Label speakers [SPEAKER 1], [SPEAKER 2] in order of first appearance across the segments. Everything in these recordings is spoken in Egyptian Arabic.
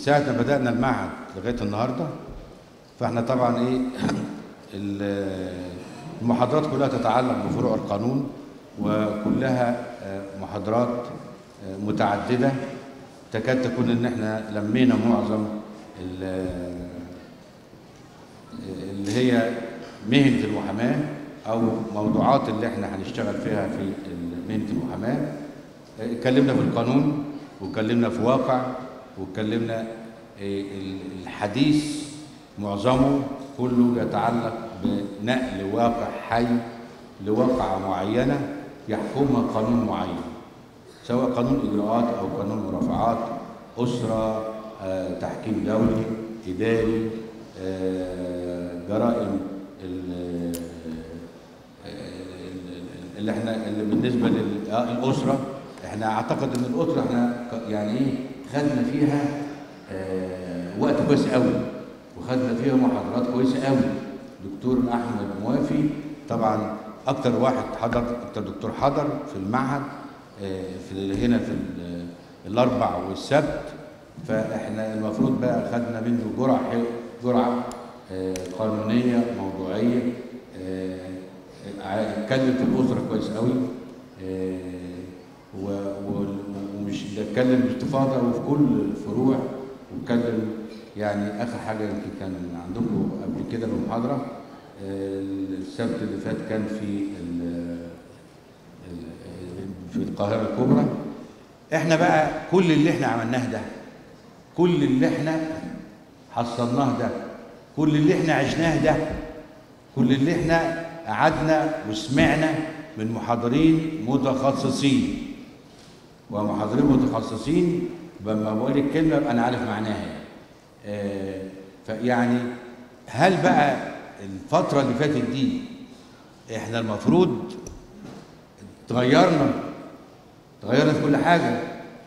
[SPEAKER 1] ساعة ما بدأنا المعهد لغاية النهاردة فاحنا طبعا ايه ال- المحاضرات كلها تتعلق بفروع القانون وكلها آه، محاضرات آه، متعددة تكاد تكون ان احنا لمينا معظم ال- اللي هي مهنة المحاماة أو موضوعات اللي احنا هنشتغل فيها في مهنة المحاماة اتكلمنا في القانون واتكلمنا في واقع واتكلمنا اه، ال- الحديث معظمه كله يتعلق بنقل واقع حي لواقعة معينة يحكمها قانون معين سواء قانون إجراءات أو قانون مرافعات أسرة آه، تحكيم دولي إداري آه، جرائم ال- ال- اللي احنا اللي بالنسبة للأسرة احنا أعتقد إن الأسرة احنا ك- يعني إيه خدنا فيها آه، وقت كويس قوي وخدنا فيها محاضرات كويسة قوي دكتور أحمد موافي طبعا أكتر واحد حضر أكتر دكتور حضر في المعهد آه، في هنا في ال- الأربع والسبت فإحنا المفروض بقى خدنا منه جرعة حلوة- جرعة آه، قانونية موضوعية آه، ع- اتكلم في الأسرة كويس قوي آه، و- و- ومش بتكلم باستفاضة وفي كل الفروع واتكلم يعني آخر حاجة يمكن كان عندكم قبل كده بمحاضرة آه، السبت اللي فات كان في ال- ال- في القاهرة الكبرى احنا بقى كل اللي احنا عملناه ده كل اللي احنا حصلناه ده كل اللي احنا عشناه ده كل اللي احنا قعدنا وسمعنا من محاضرين متخصصين ومحاضرين متخصصين لما بقول الكلمه يبقى انا عارف معناها آه، فيعني هل بقى الفتره اللي فاتت دي احنا المفروض تغيرنا تغيرنا في كل حاجه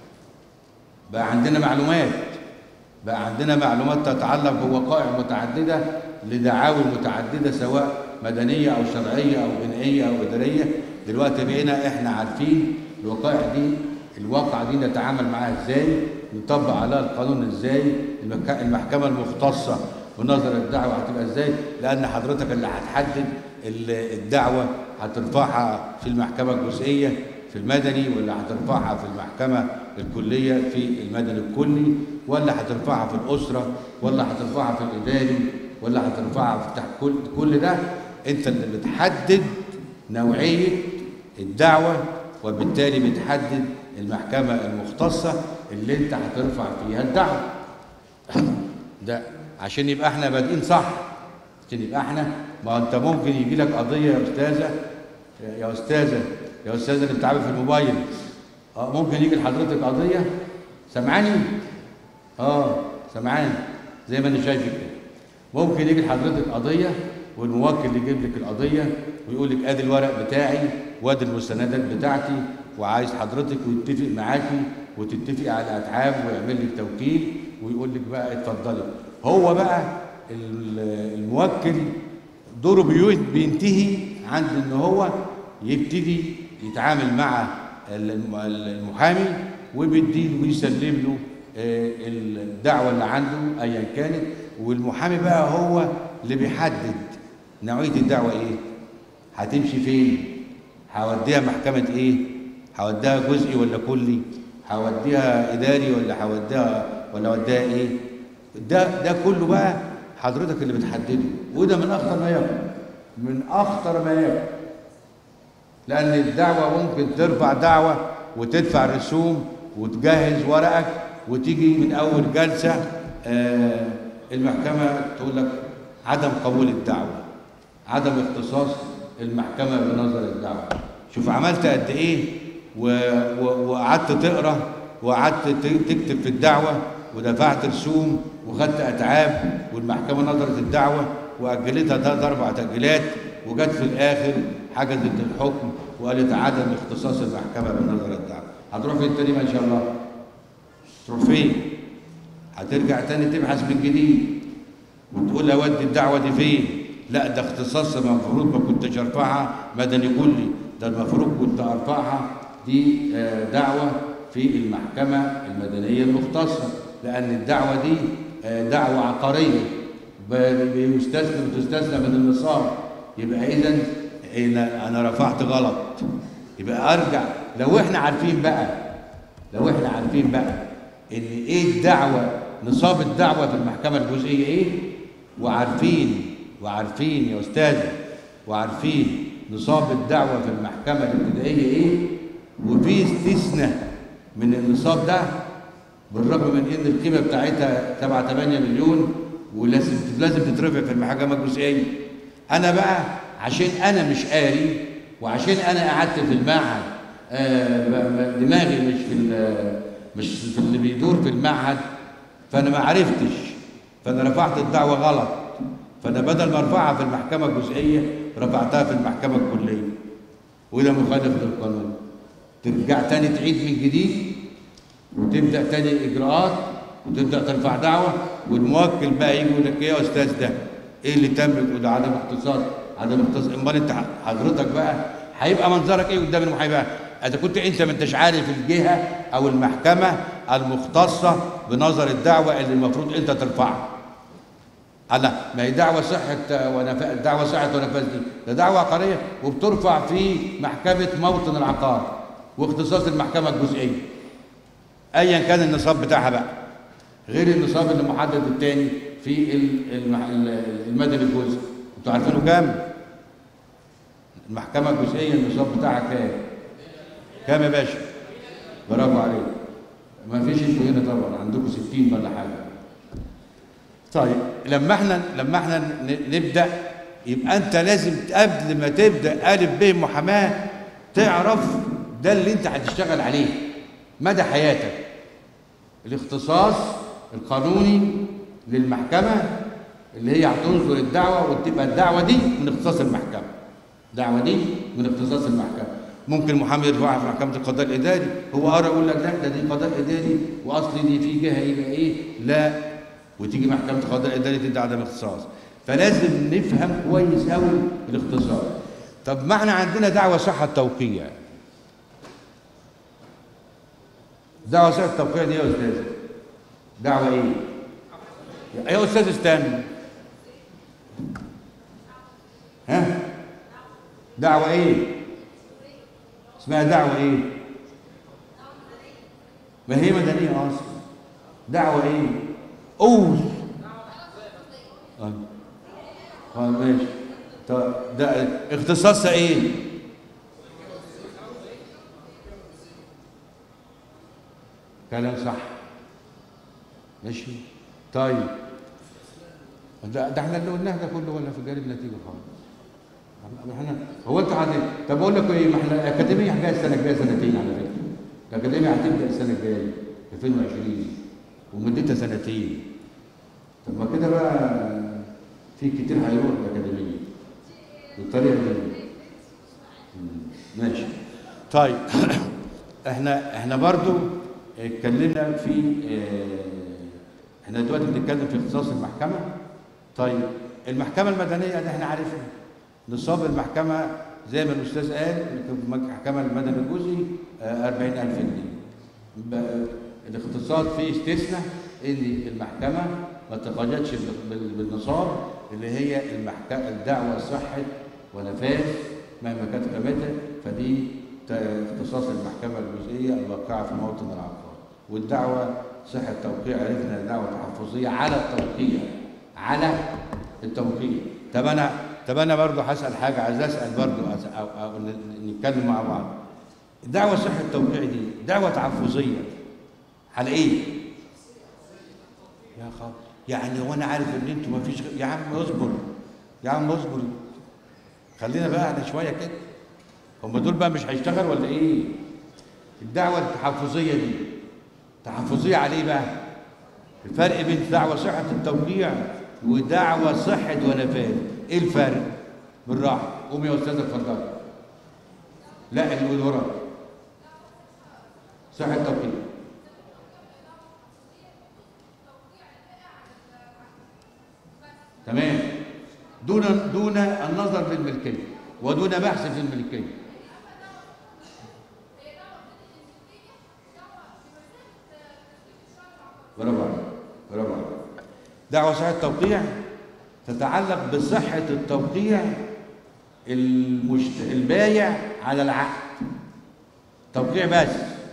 [SPEAKER 1] بقى عندنا معلومات بقى عندنا معلومات تتعلق بوقائع متعدده لدعاوى متعدده سواء مدنيه او شرعيه او جنائيه او اداريه دلوقتي بقينا احنا عارفين الوقائع دي الواقعه دي نتعامل معاها ازاي نطبق عليها القانون ازاي المك- المحكمه المختصه ونظر الدعوه هتبقى ازاي لان حضرتك اللي هتحدد ال- الدعوه هترفعها في المحكمه الجزئيه في المدني ولا هترفعها في المحكمة الكلية في المدني الكلي ولا هترفعها في الأسرة ولا هترفعها في الإداري ولا هترفعها في تحت كل كل ده أنت اللي بتحدد نوعية الدعوة وبالتالي بتحدد المحكمة المختصة اللي أنت هترفع فيها الدعوة ده عشان يبقى احنا بادئين صح عشان يبقى احنا ما انت ممكن يجي لك قضيه يا استاذه يا استاذه يا استاذه اللي بتتعامل في الموبايل اه ممكن يجي لحضرتك قضيه سامعاني اه سامعاني زي ما انا شايفك كده ممكن يجي لحضرتك قضيه والموكل يجيب لك القضيه ويقول لك ادي الورق بتاعي وادي المستندات بتاعتي وعايز حضرتك ويتفق معاكي وتتفقي على اتعاب ويعمل لك توكيل ويقول لك بقى اتفضلي هو بقى ال- الموكل دوره بيو- بينتهي عند ان هو يبتدي يتعامل مع الم- المحامي وبيديه ويسلم له آه، الدعوه اللي عنده ايا كانت والمحامي بقى هو اللي بيحدد نوعيه الدعوه ايه هتمشي فين هوديها محكمه ايه هوديها جزئي ولا كلي هوديها اداري ولا هوديها ولا هوديها ايه ده ده كله بقى حضرتك اللي بتحدده وده من اخطر ما يكون من اخطر ما يكون لان الدعوه ممكن ترفع دعوه وتدفع رسوم وتجهز ورقك وتيجي من اول جلسه آه، المحكمه تقول لك عدم قبول الدعوه عدم اختصاص المحكمه بنظر الدعوه شوف عملت قد ايه و- و- وقعدت تقرا وقعدت ت- تكتب في الدعوه ودفعت رسوم وخدت اتعاب والمحكمه نظرت الدعوه واجلتها ثلاث اربع تاجيلات وجت في الاخر حجزت الحكم وقالت عدم اختصاص المحكمه بنظر الدعوه هتروح فين تاني بقى ان شاء الله تروح فين هترجع تاني تبحث من جديد وتقول اودي الدعوه دي فين لا ده اختصاص المفروض ما كنتش ارفعها مدني كلي ده المفروض كنت ارفعها دي آه، دعوه في المحكمه المدنيه المختصه لان الدعوه دي آه، دعوه عقاريه ب- بيستثنى بتستثنى من النصاب يبقى اذا انا أنا رفعت غلط يبقى ارجع لو احنا عارفين بقى لو احنا عارفين بقى ان ايه الدعوه نصاب الدعوه في المحكمه الجزئيه ايه وعارفين وعارفين يا استاذ وعارفين نصاب الدعوه في المحكمه الابتدائيه ايه وفي استثناء من النصاب ده بالرغم من ان القيمه بتاعتها 7 8 مليون ولازم لازم تترفع في المحكمه الجزئيه انا بقى عشان انا مش قاري وعشان انا قعدت في المعهد آه، ب- ب- دماغي مش في ال- مش في اللي بيدور في المعهد فانا ما عرفتش فانا رفعت الدعوه غلط فانا بدل ما ارفعها في المحكمه الجزئيه رفعتها في المحكمه الكليه وده مخالف للقانون ترجع تاني تعيد من جديد وتبدا تاني اجراءات وتبدا ترفع دعوه والموكل بقى يجي يقول لك ايه يا استاذ ده؟ ايه اللي تم تقول ده عدم اختصاص عدم اختصاص امال انت حضرتك بقى هيبقى منظرك ايه قدام المحامي اذا كنت انت ما انتش عارف الجهه او المحكمه المختصه بنظر الدعوه اللي المفروض انت ترفعها على ما هي دعوة صحة ونفاذ دعوة صحة ونفاذ دي ده دعوة عقارية وبترفع في محكمة موطن العقار واختصاص المحكمة الجزئية أيا كان النصاب بتاعها بقى غير النصاب اللي محدد التاني في ال- المح- ال- المدني الجزئي انتوا عارفينه كام؟ المحكمة الجزئية النصاب بتاعها كام؟ كام يا باشا؟ برافو عليك ما فيش انتوا هنا طبعا عندكم 60 ولا حاجة طيب لما احنا لما احنا ن- نبدا يبقى انت لازم قبل ما تبدا الف ب محاماه تعرف ده اللي انت هتشتغل عليه مدى حياتك الاختصاص القانوني للمحكمه اللي هي هتنظر الدعوه وتبقى الدعوه دي من اختصاص المحكمه الدعوه دي من اختصاص المحكمه ممكن محامي يرفعها في محكمه القضاء الاداري هو قرا يقول لك لا ده دي قضاء اداري واصل دي في جهه يبقى ايه لا وتيجي محكمه القضاء الاداري تدي عدم اختصاص فلازم نفهم كويس قوي الاختصاص طب ما احنا عندنا دعوه صحه توقيع دعوه صحه توقيع دي يا استاذ دعوه ايه يا استاذ استنى ها دعوه ايه اسمها دعوه ايه ما هي مدنيه اصلا دعوه ايه قول اه اه ماشي طب ده اختصاصها ايه كلام صح ماشي طيب ده, ده احنا اللي قلناه ده كله ولا في جانب نتيجه خالص احنا هو انت عادي طب اقول لك ايه ما احنا الاكاديميه جايه السنه الجايه سنتين على فكره الاكاديميه هتبدا السنه الجايه 2020 ومدتها سنتين طب ما كده بقى في كتير هيروح الاكاديميه بالطريقه دي مم، ماشي طيب احنا احنا برضو اتكلمنا في اه، احنا دلوقتي بنتكلم في اختصاص المحكمه طيب المحكمه المدنيه دي احنا عارفها نصاب المحكمه زي ما الاستاذ قال المحكمه المدني الجزئي اه، 40000 جنيه ب- الاختصاص فيه استثناء ان المحكمه ما تقيدش بال- بال- بالنصاب اللي هي المحكمه الدعوه صحه ونفاذ مهما كانت قيمتها فدي ت- اختصاص المحكمه الجزئيه الواقعه في موطن العقار والدعوه صحه توقيع عرفنا دعوه تحفظيه على التوقيع على التوقيع طب انا طب انا برضه هسال حاجه عايز اسال برضه أس- أو, أو ن- نتكلم مع بعض دعوه صحه التوقيع دي دعوه تحفظيه على ايه؟ يا خبر يعني وانا عارف ان انتوا ما فيش غ- يا عم اصبر يا عم اصبر خلينا بقى احنا شويه كده هم دول بقى مش هيشتغل ولا ايه؟ الدعوه التحفظيه دي تحفظيه على ايه بقى؟ الفرق بين دعوه صحه التوقيع ودعوه صحه ونفاذ ايه الفرق؟ بالراحه قومي يا استاذه اتفضلي لا اللي وراك صحه التوقيع تمام دون دون النظر في الملكيه ودون بحث في الملكيه برافو عليك دعوة صحة التوقيع تتعلق بصحة التوقيع المشت... البايع على العقد توقيع بس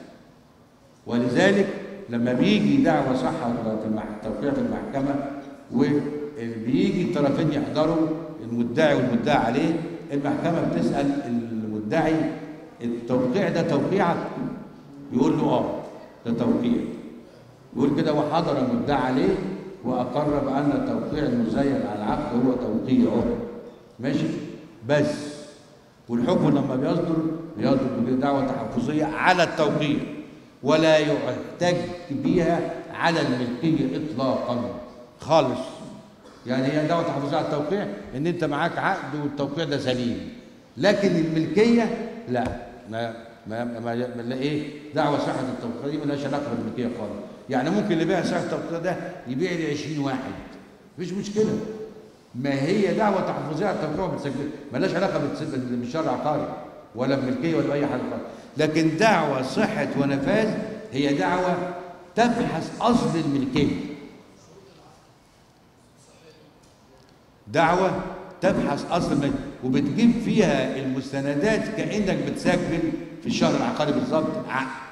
[SPEAKER 1] ولذلك لما بيجي دعوة صحة في المح... توقيع في المحكمة وبيجي الطرفين يحضروا المدعي والمدعى عليه المحكمة بتسأل المدعي التوقيع ده توقيعك يقول له اه ده توقيع يقول كده وحضر المدعى عليه واقر بان التوقيع المزين على العقد هو توقيعه ماشي بس والحكم لما بيصدر بيصدر بدعوه تحفظيه على التوقيع ولا يحتج بها على الملكيه اطلاقا خالص يعني هي دعوه تحفظيه على التوقيع ان انت معاك عقد والتوقيع ده سليم لكن الملكيه لا ما ما ما, ما, ما ايه دعوه صحه التوقيع دي مالهاش علاقه بالملكيه خالص يعني ممكن اللي بيع صحه التوقيع ده يبيع ل 20 واحد مفيش مشكله ما هي دعوه تحفظيه على التوقيع بتسجل مالهاش علاقه بالشرع العقاري ولا بملكيه ولا باي حاجه خالص لكن دعوه صحه ونفاذ هي دعوه تبحث اصل الملكيه دعوه تبحث اصل الملكيه وبتجيب فيها المستندات كانك بتسجل في الشهر العقاري بالظبط عقد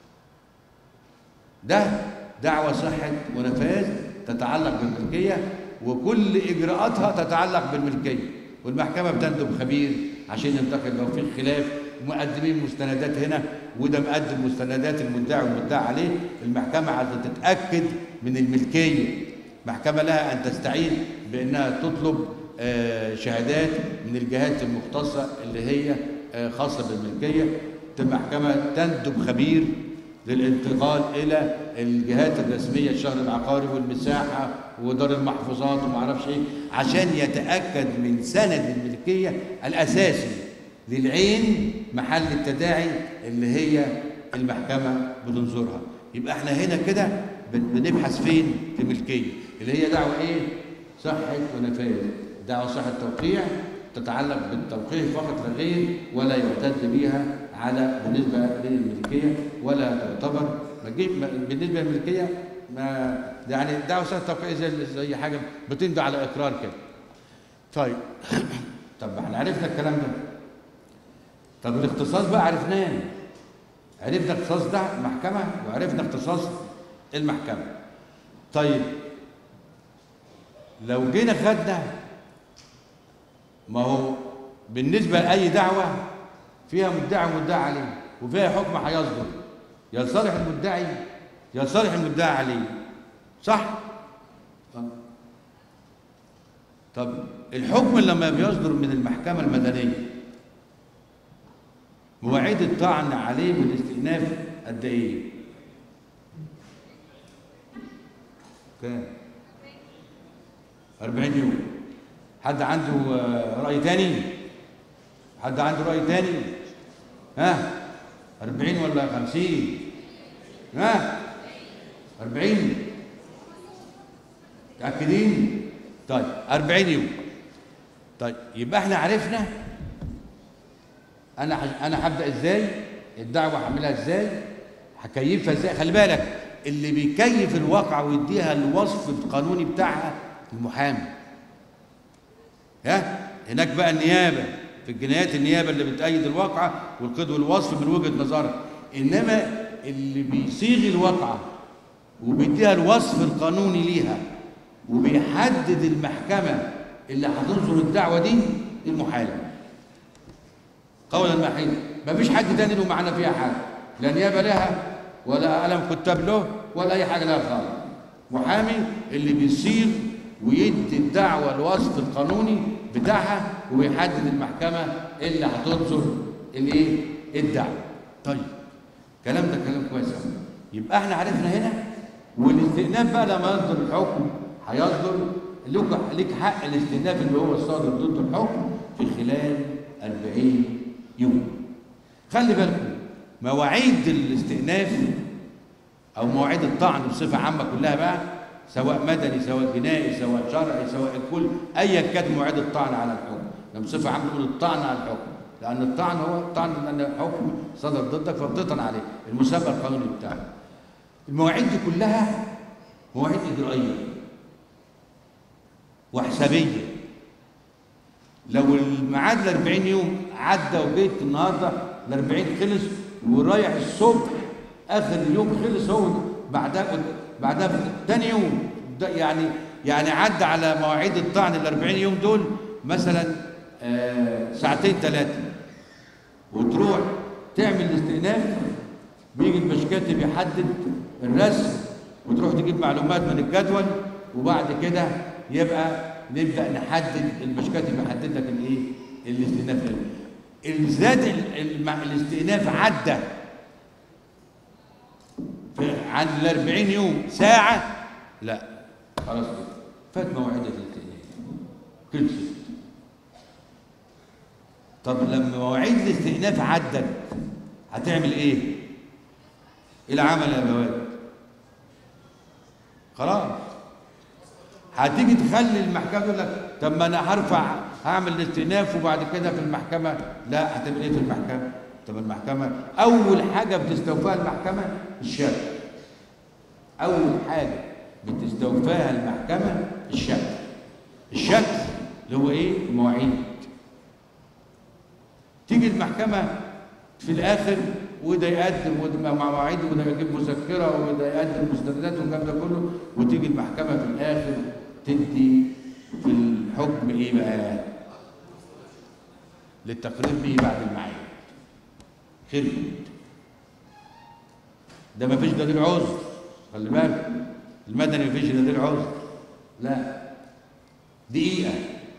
[SPEAKER 1] ده دعوة صحة ونفاذ تتعلق بالملكية وكل إجراءاتها تتعلق بالملكية والمحكمة بتندب خبير عشان ينتقل لو في خلاف مقدمين مستندات هنا وده مقدم مستندات المدعي والمدعى عليه المحكمة عايزة تتأكد من الملكية المحكمة لها أن تستعين بأنها تطلب شهادات من الجهات المختصة اللي هي خاصة بالملكية المحكمة تندب خبير للانتقال الى الجهات الرسميه الشهر العقاري والمساحه ودار المحفوظات وما اعرفش ايه عشان يتاكد من سند الملكيه الاساسي للعين محل التداعي اللي هي المحكمه بتنظرها يبقى احنا هنا كده بنبحث فين في ملكيه اللي هي دعوه ايه صحه ونفاذ دعوه صحه توقيع تتعلق بالتوقيع فقط لا غير ولا يعتد بها على بالنسبه للملكيه ولا تعتبر بالنسبه للملكيه ما يعني دعوه صحه التوقيع زي زي حاجه بتندى على اقرار كده. طيب طب احنا عرفنا الكلام ده. طب الاختصاص بقى عرفناه. عرفنا اختصاص ده محكمه وعرفنا اختصاص المحكمه. طيب لو جينا خدنا ما هو بالنسبة لأي دعوة فيها مدعي ومدعي عليه وفيها حكم هيصدر يا لصالح المدعي يا لصالح المدعي عليه صح؟ طب الحكم لما بيصدر من المحكمة المدنية مواعيد الطعن عليه والاستئناف قد ايه؟ كام؟ 40 يوم حد عنده رأي تاني؟ حد عنده رأي تاني؟ ها؟ أربعين ولا خمسين؟ ها؟ أربعين؟ متأكدين؟ طيب أربعين يوم طيب يبقى احنا عرفنا أنا أنا هبدأ إزاي؟ الدعوة هعملها إزاي؟ هكيفها إزاي؟ خلي بالك اللي بيكيف الواقع ويديها الوصف القانوني بتاعها المحامي ها هناك بقى النيابه في الجنايات النيابه اللي بتأيد الواقعه والقيد والوصف من وجهه نظرها انما اللي بيصيغ الواقعه وبيديها الوصف القانوني ليها وبيحدد المحكمه اللي هتنظر الدعوه دي المحامي قولا واحدا مفيش حد تاني له معانا فيها حاجه لا نيابه لها ولا قلم كتاب له ولا اي حاجه لها خالص محامي اللي بيصيغ ويدي الدعوة الوصف القانوني بتاعها ويحدد المحكمة اللي هتنظر الايه؟ الدعوة. طيب الكلام ده كلام كويس قوي. يبقى احنا عرفنا هنا والاستئناف بقى لما يصدر الحكم هيصدر لك ليك حق الاستئناف اللي هو الصادر ضد الحكم في خلال 40 يوم. خلي بالكم مواعيد الاستئناف او مواعيد الطعن بصفه عامه كلها بقى سواء مدني سواء جنائي سواء شرعي سواء الكل ايا كانت مواعيد الطعن على الحكم لما بصفه عامه نقول الطعن على الحكم لان الطعن هو الطعن لان حكم صدر ضدك فبتطعن عليه المسبب القانوني بتاعه المواعيد دي كلها مواعيد اجرائيه وحسابيه لو الميعاد ال 40 يوم عدى وجيت النهارده ال 40 خلص ورايح الصبح اخر اليوم خلص هو بعدها بعدها تاني يوم ده يعني يعني عدى على مواعيد الطعن ال 40 يوم دول مثلا آه ساعتين ثلاثه وتروح تعمل الاستئناف بيجي المشكاتي بيحدد الرسم وتروح تجيب معلومات من الجدول وبعد كده يبقى نبدا نحدد المشكاتي بيحدد لك الايه الاستئناف الزاد الاستئناف عدى عن ال 40 يوم ساعه لا خلاص كده فات موعد الاستئناف خلصت طب لما مواعيد الاستئناف عدت هتعمل ايه؟ ايه العمل يا بواد؟ خلاص هتيجي تخلي المحكمه تقول لك طب ما انا هرفع هعمل الاستئناف وبعد كده في المحكمه لا هتعمل ايه في المحكمه؟ طب المحكمه اول حاجه بتستوفاها المحكمه الشك اول حاجه بتستوفاها المحكمه الشك الشك اللي هو ايه؟ المواعيد تيجي المحكمة في الآخر وده يقدم وده مع مواعيد وده يجيب مذكرة وده يقدم مستندات والكلام ده كله وتيجي المحكمة في الآخر تدي في الحكم إيه بقى؟ للتقرير به بعد الميعاد خربت ده ما فيش دليل عذر خلي بالك المدني ما فيش دليل عذر لا دقيقة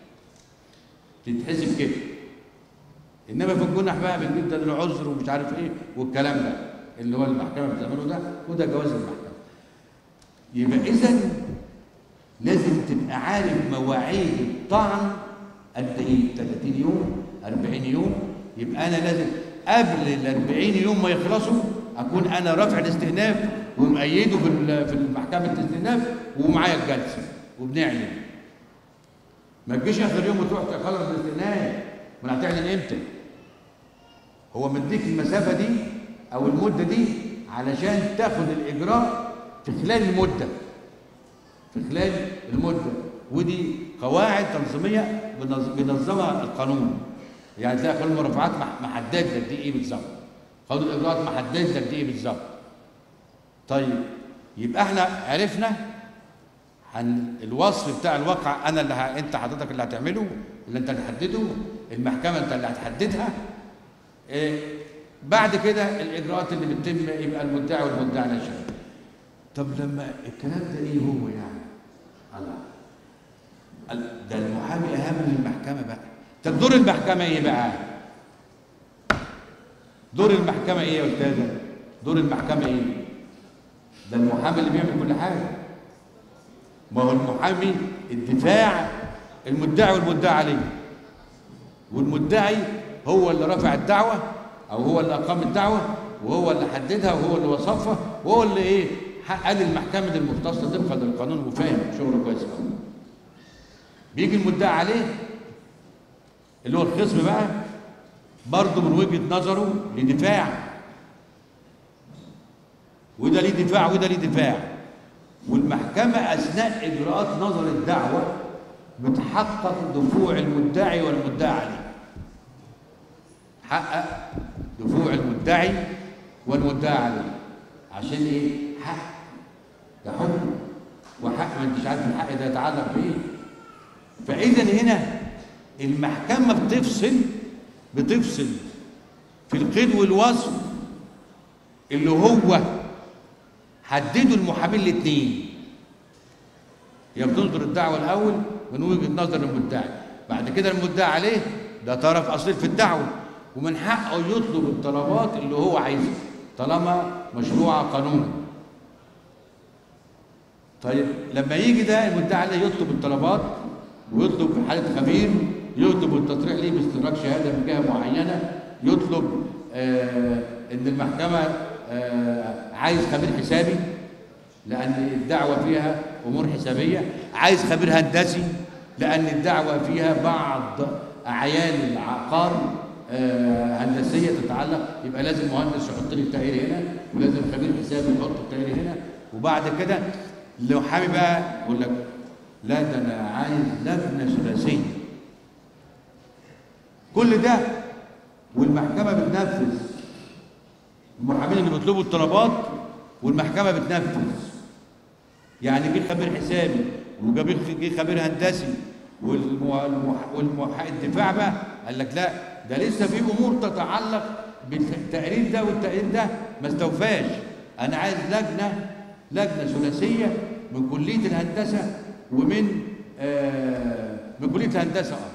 [SPEAKER 1] تتحسب كده انما في الجنح بقى بنجيب دليل عذر ومش عارف ايه والكلام ده اللي هو المحكمه بتعمله ده وده جواز المحكمه يبقى اذا لازم تبقى عارف مواعيد الطعن قد ايه 30 يوم 40 يوم يبقى انا لازم قبل ال 40 يوم ما يخلصوا اكون انا رافع الاستئناف ومأيده في في محكمه الاستئناف ومعايا الجلسه وبنعلن ما تجيش اخر يوم وتروح تخلص الاستئناف ما هتعلن امتى؟ هو مديك المسافة دي أو المدة دي علشان تاخد الإجراء في خلال المدة في خلال المدة ودي قواعد تنظيمية بينظمها القانون يعني تلاقي قانون المرافعات محدد لك دي إيه بالظبط قانون الإجراءات محدد لك دي إيه بالظبط طيب يبقى احنا عرفنا عن الوصف بتاع الواقع انا اللي ه... انت حضرتك اللي هتعمله اللي انت اللي هتحدده المحكمه انت اللي هتحددها إيه بعد كده الاجراءات اللي بتتم يبقى المدعي والمدعي على شيء طب لما الكلام ده ايه هو يعني الله ده المحامي اهم من المحكمه بقى طب دور المحكمه ايه بقى دور المحكمه ايه يا استاذه دور المحكمه ايه ده المحامي اللي بيعمل كل حاجه ما هو المحامي الدفاع المدعي والمدعي عليه والمدعي هو اللي رفع الدعوة أو هو اللي أقام الدعوة وهو اللي حددها وهو اللي وصفها وهو اللي إيه قال المحكمة المختصة طبقا للقانون وفاهم شغله كويس قوي بيجي المدعي عليه اللي هو الخصم بقى برضه من وجهة نظره لدفاع وده ليه دفاع وده ليه دفاع والمحكمة أثناء إجراءات نظر الدعوة بتحقق دفوع المدعي والمدعي عليه حقق دفوع المدعي والمدعي عليه عشان ايه حق ده حكم وحق ما انتش عارف الحق ده يتعلق بايه فاذا هنا المحكمه بتفصل بتفصل في القيد والوصف اللي هو حددوا المحامين الاثنين هي بتنظر الدعوه الاول من وجهه نظر المدعي بعد كده المدعي عليه ده طرف اصيل في الدعوه ومن حقه يطلب الطلبات اللي هو عايزها طالما مشروعه قانونا طيب لما يجي ده المدعي عليه يطلب الطلبات ويطلب في حاله خبير يطلب التصريح ليه باستدراك شهاده من جهه معينه يطلب آه ان المحكمه آه عايز خبير حسابي لان الدعوه فيها امور حسابيه عايز خبير هندسي لان الدعوه فيها بعض اعيان العقار آه هندسيه تتعلق يبقى لازم مهندس يحط لي التقرير هنا ولازم خبير حسابي يحط التقرير هنا وبعد كده المحامي بقى يقول لك لا ده انا عايز لجنه ثلاثيه كل ده والمحكمه بتنفذ المحامين اللي بيطلبوا الطلبات والمحكمه بتنفذ يعني جه خبير حسابي وجه جه خبير هندسي والمحقق الدفاع بقى قال لك لا ده لسه في امور تتعلق بالتقرير ده والتقرير ده ما استوفاش انا عايز لجنه لجنه ثلاثيه من كليه الهندسه ومن آه من كليه الهندسه اه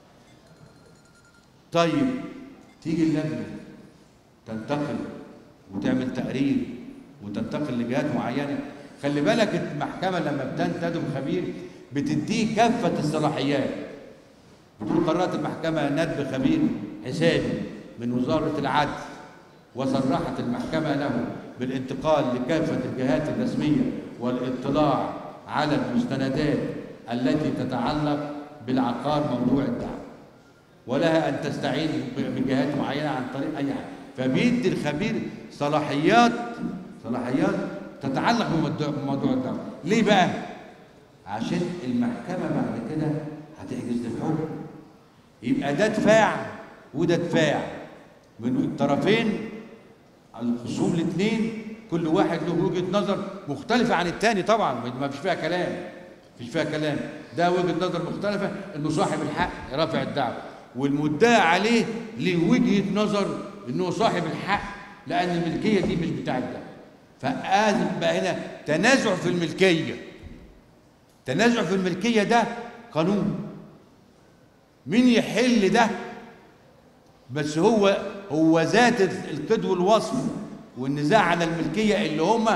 [SPEAKER 1] طيب تيجي اللجنه تنتقل وتعمل تقرير وتنتقل لجهات معينه خلي بالك المحكمه لما بتنتدب خبير بتديه كافه الصلاحيات بتقول قررت المحكمه ندب خبير حسابي من وزاره العدل وصرحت المحكمه له بالانتقال لكافه الجهات الرسميه والاطلاع على المستندات التي تتعلق بالعقار موضوع الدعوه ولها ان تستعين بجهات معينه عن طريق اي حاجه فبيدي الخبير صلاحيات صلاحيات تتعلق بموضوع الدعوه ليه بقى عشان المحكمه بعد كده هتحجز الحكم يبقى ده دفاع وده دفاع من الطرفين الخصوم الاثنين كل واحد له وجهه نظر مختلفه عن الثاني طبعا ما فيش فيها كلام فيش فيها كلام ده وجهه نظر مختلفه انه صاحب الحق رافع الدعوه والمدعي عليه ليه وجهه نظر انه صاحب الحق لان الملكيه دي مش بتاعت ده فلازم بقى هنا تنازع في الملكيه تنازع في الملكيه ده قانون مين يحل ده بس هو هو ذات القيد والوصف والنزاع على الملكيه اللي هم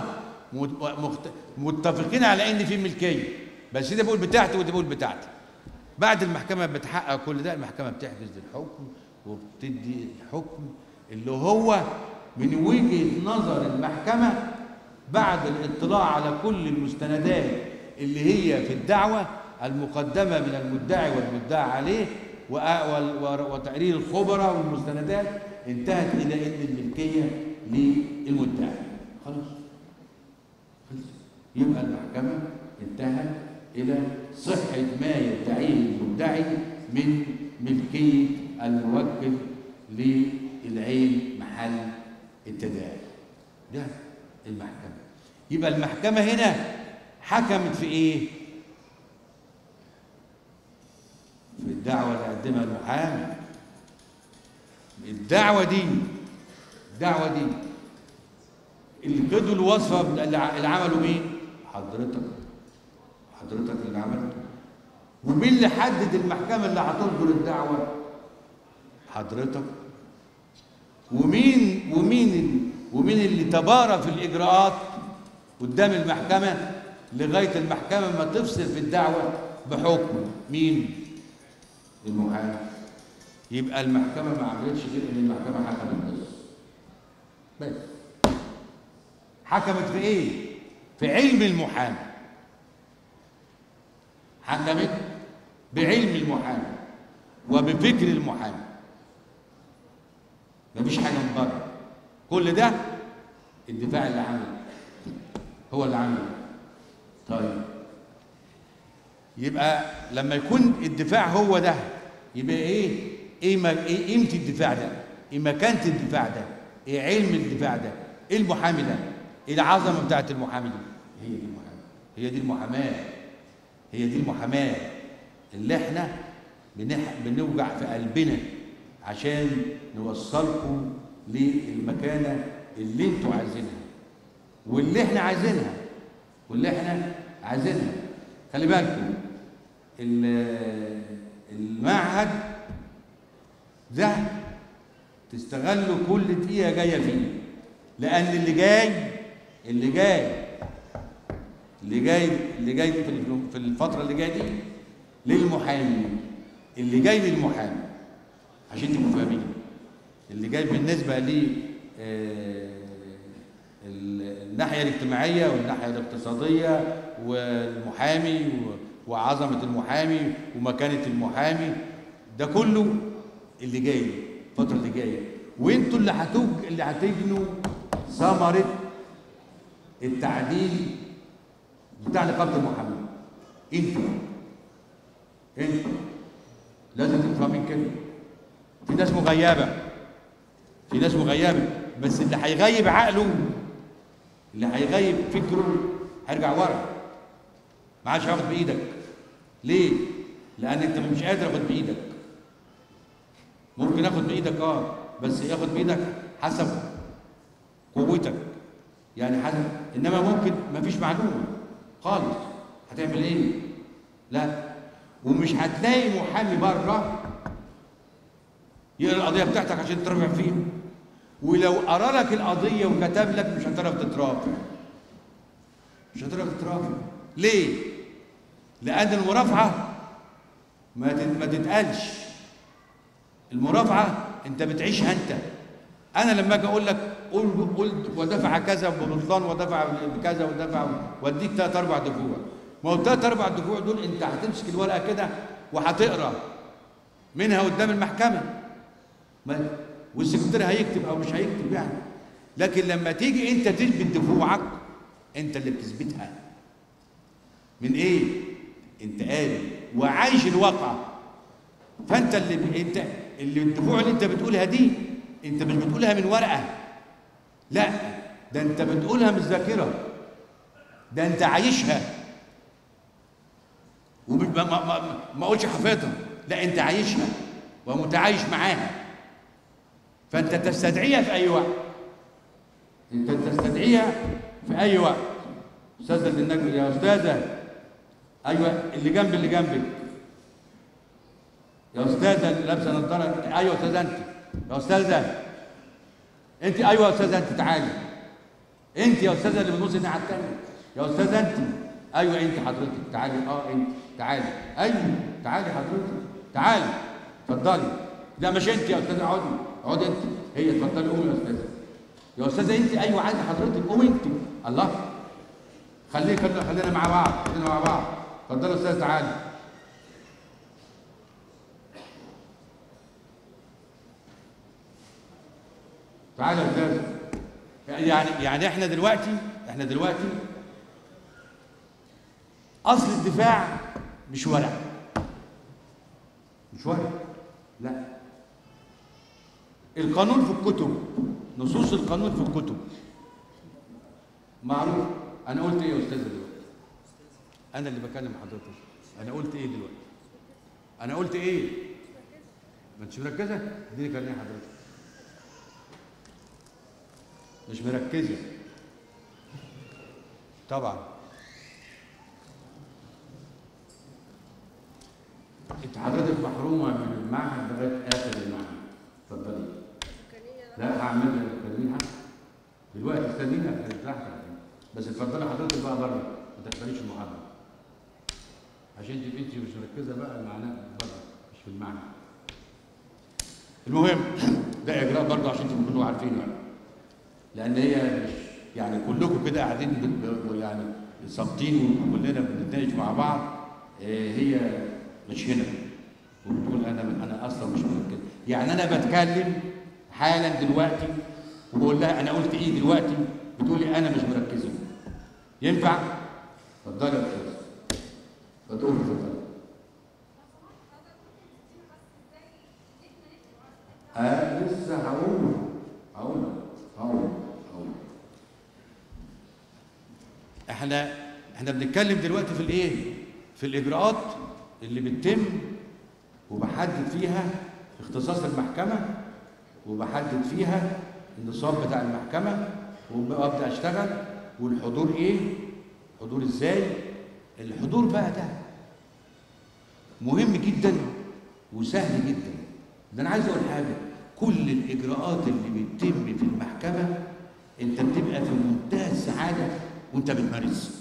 [SPEAKER 1] متفقين على ان في ملكيه بس ده بيقول بتاعتي وده بيقول بتاعتي بعد المحكمه بتحقق كل ده المحكمه بتحجز الحكم وبتدي الحكم اللي هو من وجهه نظر المحكمه بعد الاطلاع على كل المستندات اللي هي في الدعوه المقدمه من المدعي والمدعى عليه وتقرير الخبراء والمستندات انتهت الى ان الملكيه للمدعي خلاص خلص يبقى المحكمه انتهت الى صحه ما يدعيه المدعي من ملكيه الموكل للعين محل التداعي ده المحكمه يبقى المحكمه هنا حكمت في ايه في الدعوة اللي قدمها المحامي الدعوة دي الدعوة دي اللي خدوا الوصفة اللي عملوا مين؟ حضرتك حضرتك اللي عملته ومين اللي حدد المحكمة اللي هتصدر الدعوة؟ حضرتك ومين ومين ومين اللي تبارى في الإجراءات قدام المحكمة لغاية المحكمة ما تفصل في الدعوة بحكم مين؟ المحامي يبقى المحكمة ما عملتش غير ان المحكمة حكمت بس بس حكمت في ايه؟ في علم المحامي حكمت بعلم المحامي وبفكر المحامي مفيش حاجة من بره كل ده الدفاع اللي عمله هو اللي عمله طيب يبقى لما يكون الدفاع هو ده يبقى ايه ايه ما ايه قيمه الدفاع ده ايه مكانه الدفاع ده ايه علم الدفاع ده ايه المحامي ده ايه العظمه بتاعت المحامي دي هي دي المحاماه هي دي المحاماه هي دي المحاماه اللي احنا بنح... بنوجع في قلبنا عشان نوصلكم للمكانه اللي انتوا عايزينها واللي احنا عايزينها واللي احنا عايزينها خلي بالكم المعهد ده تستغلوا كل دقيقه جايه فيه لان اللي جاي اللي جاي اللي جاي اللي جاي في الفتره اللي جايه دي للمحامي اللي جاي للمحامي عشان تبقوا فاهمين اللي جاي بالنسبه ل الناحيه الاجتماعيه والناحيه الاقتصاديه والمحامي وعظمه المحامي ومكانه المحامي ده كله اللي جاي الفتره اللي جايه وانتوا اللي هتوج اللي هتجنوا ثمره التعديل بتاع نقابه المحامين انت انت لازم تفهمين كده في ناس مغيبه في ناس مغيبه بس اللي هيغيب عقله اللي هيغيب فكره هيرجع ورا ما عادش هياخد بايدك ليه؟ لان انت مش قادر اخد بايدك ممكن اخد بايدك اه بس ياخد بايدك حسب قوتك يعني حسب انما ممكن مفيش معلومه خالص هتعمل ايه؟ لا ومش هتلاقي محامي بره يقرا القضيه بتاعتك عشان ترفع فيها ولو قرا لك القضيه وكتب لك مش هتعرف تترافع مش هتعرف تترافع ليه؟ لأن المرافعة ما تت- ما تتقالش المرافعة أنت بتعيشها أنت أنا لما أجي أقول لك قل قلت ودفع كذا ببطلان ودفع بكذا ودفع وأديك ثلاث أربع دفوع ما هو الثلاث أربع دفوع دول أنت هتمسك الورقة كده وهتقرا منها قدام المحكمة ما والسكرتير هيكتب أو مش هيكتب يعني لكن لما تيجي أنت تثبت دفوعك أنت اللي بتثبتها من ايه انت قاري وعايش الواقع فانت اللي انت اللي الدفوع اللي انت بتقولها دي انت مش بتقولها من ورقه لا ده انت بتقولها من الذاكره ده انت عايشها ومش ما ما ما, ما اقولش حافظها لا انت عايشها ومتعايش معاها فانت تستدعيها في اي وقت انت تستدعيها في اي وقت استاذه النجم يا استاذه ايوه اللي جنب اللي جنبك يا استاذه اللي لابسه نظاره ايوه يا استاذه انت يا استاذه انت ايوه يا استاذه انت تعالي انت يا استاذه اللي بتبص الناحيه الثانيه يا استاذه انت ايوه انت حضرتك تعالي اه انت تعالي ايوه تعالي حضرتك تعالي اتفضلي لا مش انت يا استاذه اقعدي اقعدي انت هي اتفضلي قومي يا استاذه يا استاذه انت ايوه عادي حضرتك قومي انت الله خليه خلينا خلينا مع بعض خلينا مع بعض اتفضلوا يا استاذ تعالى تعالى يا استاذ يعني يعني احنا دلوقتي احنا دلوقتي اصل الدفاع مش ورق مش ورق لا القانون في الكتب نصوص القانون في الكتب معروف انا قلت ايه يا استاذ دلوقتي انا اللي بكلم حضرتك انا قلت ايه دلوقتي انا قلت ايه ما انتش مركزه اديني كلمه حضرتك مش مركزه طبعا انت حضرتك محرومه من المعهد لغايه اخر المعهد اتفضلي لا هعمل لك تكلمين حق دلوقتي استنيني هتفتحك بس اتفضلي حضرتك بقى بره ما تحضريش المحاضره عشان تبقي انت مش مركزه بقى معناها بره مش في المعنى المهم ده اجراء برضه عشان تبقوا كلكم عارفينه يعني لان هي مش يعني كلكم كده قاعدين بت- يعني صامتين وكلنا بنتناقش مع بعض آه، هي مش هنا وبتقول انا انا اصلا مش مركز يعني انا بتكلم حالا دلوقتي وبقول لها انا قلت ايه دلوقتي بتقولي انا مش مركزه ينفع اتفضلي يا استاذ فتقول اتفضلي اه لسه هقول هقول هقول هقول احنا احنا بنتكلم دلوقتي في الايه في الاجراءات اللي بتتم وبحدد فيها اختصاص المحكمه وبحدد فيها النصاب بتاع المحكمه وابدا اشتغل والحضور ايه حضور ازاي الحضور بقى ده مهم جدا وسهل جدا ده انا عايز اقول حاجه كل الاجراءات اللي بتتم في المحكمه انت بتبقى في منتهى السعاده وانت بتمارسها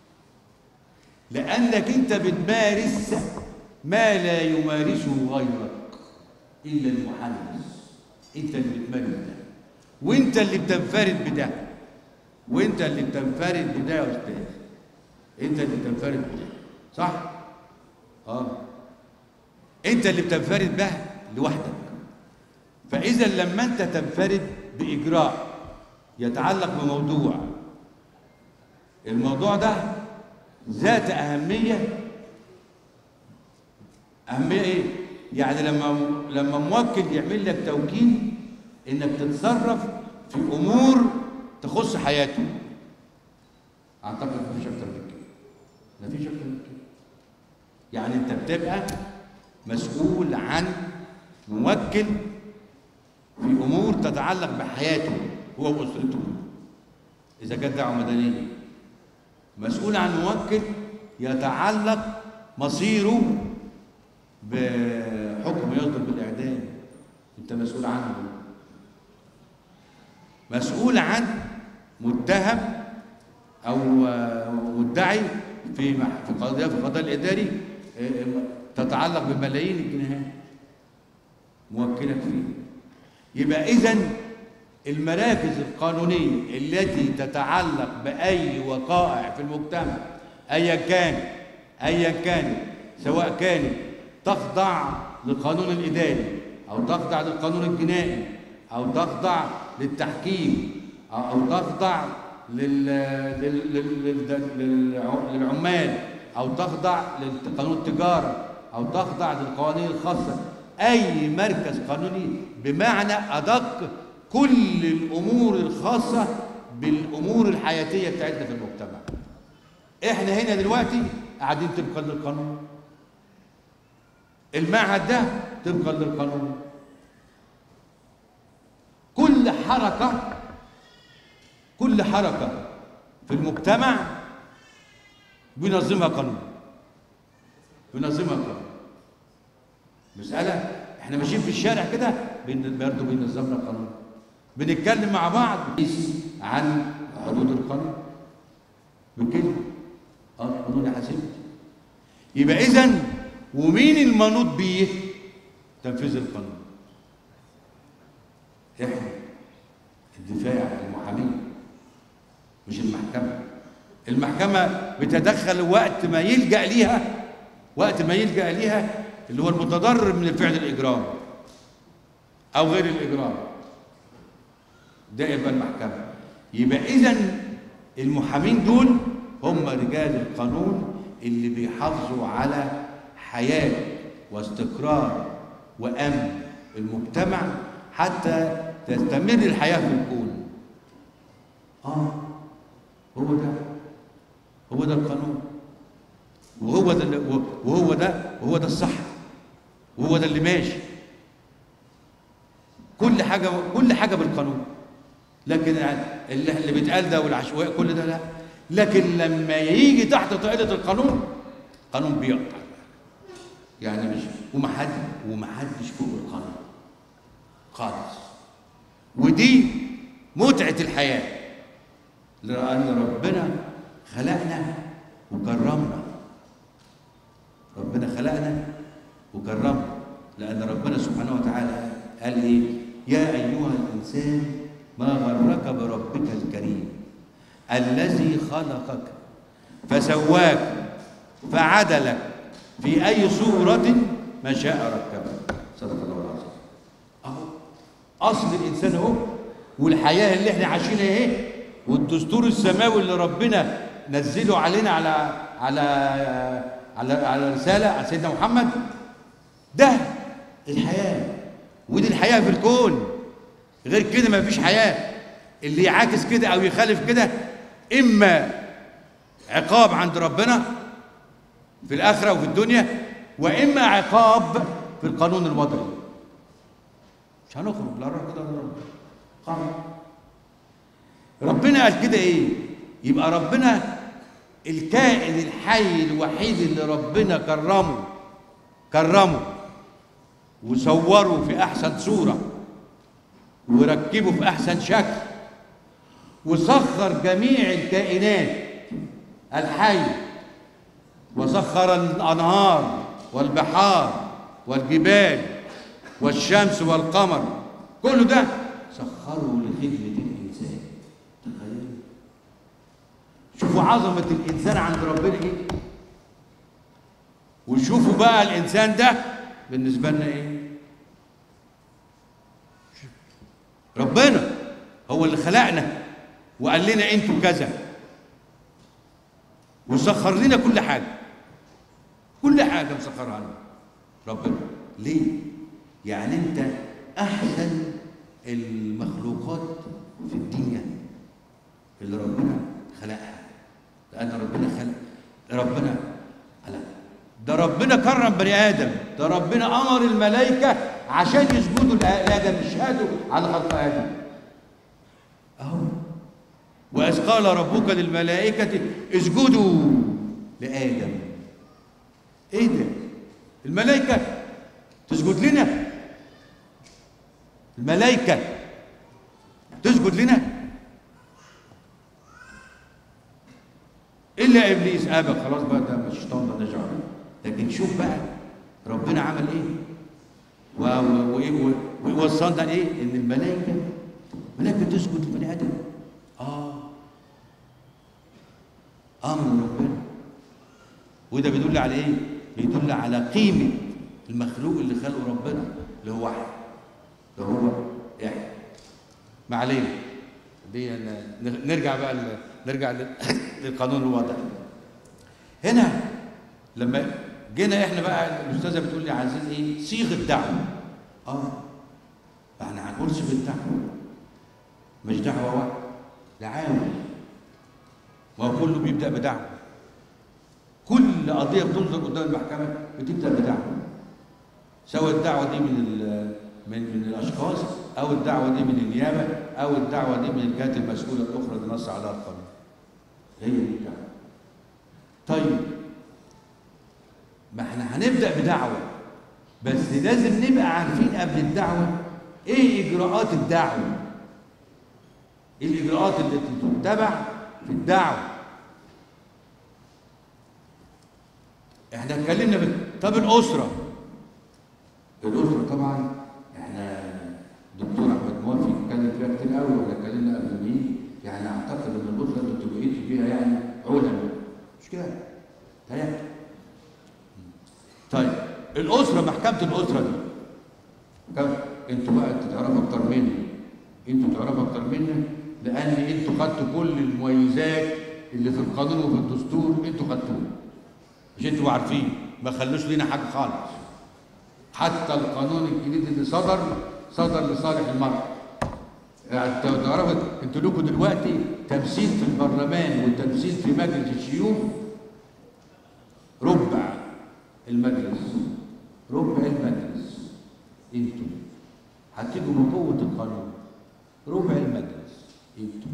[SPEAKER 1] لانك انت بتمارس ما لا يمارسه غيرك الا المحدث انت اللي بتمارس ده وانت اللي بتنفرد بده وانت اللي بتنفرد بده يا استاذ انت اللي بتنفرد بده صح اه انت اللي بتنفرد به لوحدك فاذا لما انت تنفرد باجراء يتعلق بموضوع الموضوع ده ذات اهميه أهمية إيه؟ يعني لما لما موكل يعمل لك توكيل إنك تتصرف في أمور تخص حياته. أعتقد مفيش أكتر من كده. مفيش أكتر من كده. يعني أنت بتبقى مسؤول عن موكل في أمور تتعلق بحياته هو وأسرته. إذا كانت دعوة مدنية. مسؤول عن موكل يتعلق مصيره بحكم يصدر بالإعدام أنت مسؤول عنه مسؤول عن متهم أو مدعي في في قضية في القضاء الإداري تتعلق بملايين الجنيهات موكلك فيه يبقى إذا المراكز القانونية التي تتعلق بأي وقائع في المجتمع أيا كان أيا كان سواء كانت تخضع للقانون الإداري أو تخضع للقانون الجنائي أو تخضع للتحكيم أو تخضع لل... لل... لل... للعمال أو تخضع لقانون التجارة أو تخضع للقوانين الخاصة أي مركز قانوني بمعنى أدق كل الأمور الخاصة بالأمور الحياتية بتاعتنا في المجتمع إحنا هنا دلوقتي قاعدين طبقا للقانون المعهد ده طبقا للقانون كل حركة كل حركة في المجتمع بينظمها قانون بينظمها قانون مسألة احنا ماشيين في الشارع كده برضه بينظمنا قانون بنتكلم مع بعض عن حدود القانون بكده اه القانون يحاسبني يبقى اذا ومين المنوط بيه تنفيذ القانون احنا الدفاع المحامين مش المحكمة المحكمة بتدخل وقت ما يلجأ ليها وقت ما يلجأ ليها اللي هو المتضرر من الفعل الإجرام أو غير الإجرام ده يبقى المحكمة يبقى إذا المحامين دول هم رجال القانون اللي بيحافظوا على حياة واستقرار وأمن المجتمع حتى تستمر الحياة في الكون آه هو ده هو ده القانون وهو ده وهو ده وهو ده الصح وهو ده اللي ماشي كل حاجة كل حاجة بالقانون لكن اللي, اللي بيتقال ده والعشوائي كل ده لا لكن لما يجي تحت طائلة القانون قانون بيقطع يعني مش ومحد ومحدش فوق القانون خالص ودي متعة الحياة لأن ربنا خلقنا وكرمنا ربنا خلقنا وكرمنا لأن ربنا سبحانه وتعالى قال إيه يا أيها الإنسان ما غرك بربك الكريم الذي خلقك فسواك فعدلك في أي صورة ما شاء ركبك صدق الله العظيم أهو أصل الإنسان أهو والحياة اللي إحنا عايشينها إيه والدستور السماوي اللي ربنا نزله علينا على على على على رسالة على سيدنا محمد ده الحياة ودي الحياة في الكون غير كده ما فيش حياة اللي يعاكس كده أو يخالف كده إما عقاب عند ربنا في الآخرة وفي الدنيا وإما عقاب في القانون الوضعي مش هنخرج لا نروح كده ولا نروح قانون ربنا قال كده إيه يبقى ربنا الكائن الحي الوحيد اللي ربنا كرمه كرمه وصوره في أحسن صورة وركبه في أحسن شكل وسخر جميع الكائنات الحي وسخر الأنهار والبحار والجبال والشمس والقمر كل ده سخره لخدمة الإنسان تخيل شوفوا عظمة الإنسان عند ربنا إيه وشوفوا بقى الإنسان ده بالنسبة لنا إيه ربنا هو اللي خلقنا وقال لنا انتوا كذا وسخر لنا كل حاجه كل حاجه مسخرها لنا ربنا ليه يعني انت احسن المخلوقات في الدنيا اللي ربنا خلقها لان ربنا خلق ربنا خلق ده ربنا كرم بني ادم ده ربنا امر الملائكه عشان يسجدوا لادم يشهدوا على خلق ادم اهو واذ قال ربك للملائكه اسجدوا لادم ايه ده الملائكه تسجد لنا الملائكه تسجد لنا الا ابليس ابى خلاص بقى ده الشيطان ده نرجع لكن شوف بقى ربنا عمل ايه وايه ووصلنا لايه ان الملائكه الملائكه تسجد لبني ادم اه امر ربنا وده بيدل على ايه بيدل على قيمه المخلوق اللي خلقه ربنا اللي هو واحد اللي هو يعني ما علينا دي نرجع بقى نرجع للقانون الوضعي هنا لما جينا احنا بقى الاستاذه بتقول لي عايزين ايه صيغه دعوه اه احنا هنقول صيغه دعوه مش دعوه واحده دعاوى ما هو كله بيبدا بدعوه كل قضيه بتنظر قدام المحكمه بتبدا بدعوه سواء الدعوه دي من من من الاشخاص او الدعوه دي من النيابه او الدعوه دي من الجهات المسؤوله الاخرى اللي نص عليها القانون هي دي الدعوه طيب ما احنا هنبدا بدعوه بس لازم نبقى عارفين قبل الدعوه ايه اجراءات الدعوه ايه الاجراءات التي تتبع في الدعوه احنا اتكلمنا بال... طب الاسره الاسره طبعا احنا دكتور احمد موافي اتكلم فيها كتير قوي ولا اتكلمنا قبل ما يجي يعني اعتقد ان الاسره اللي انتوا بقيتوا فيها يعني علماء مش كده؟ تهيألي طيب الاسره محكمه الاسره دي طب انتوا بقى تعرفوا اكتر مني انتوا تعرفوا اكتر مني لان انتوا خدتوا كل المميزات اللي في القانون وفي الدستور انتوا خدتوها مش انتوا عارفين ما خلوش لنا حاجه خالص حتى القانون الجديد اللي صدر صدر لصالح المرأة يعني تعرفوا انتوا لكم دلوقتي تمثيل في البرلمان والتمثيل في مجلس الشيوخ ربع المجلس ربع المجلس انتوا هتيجوا من قوة القانون ربع المجلس انتوا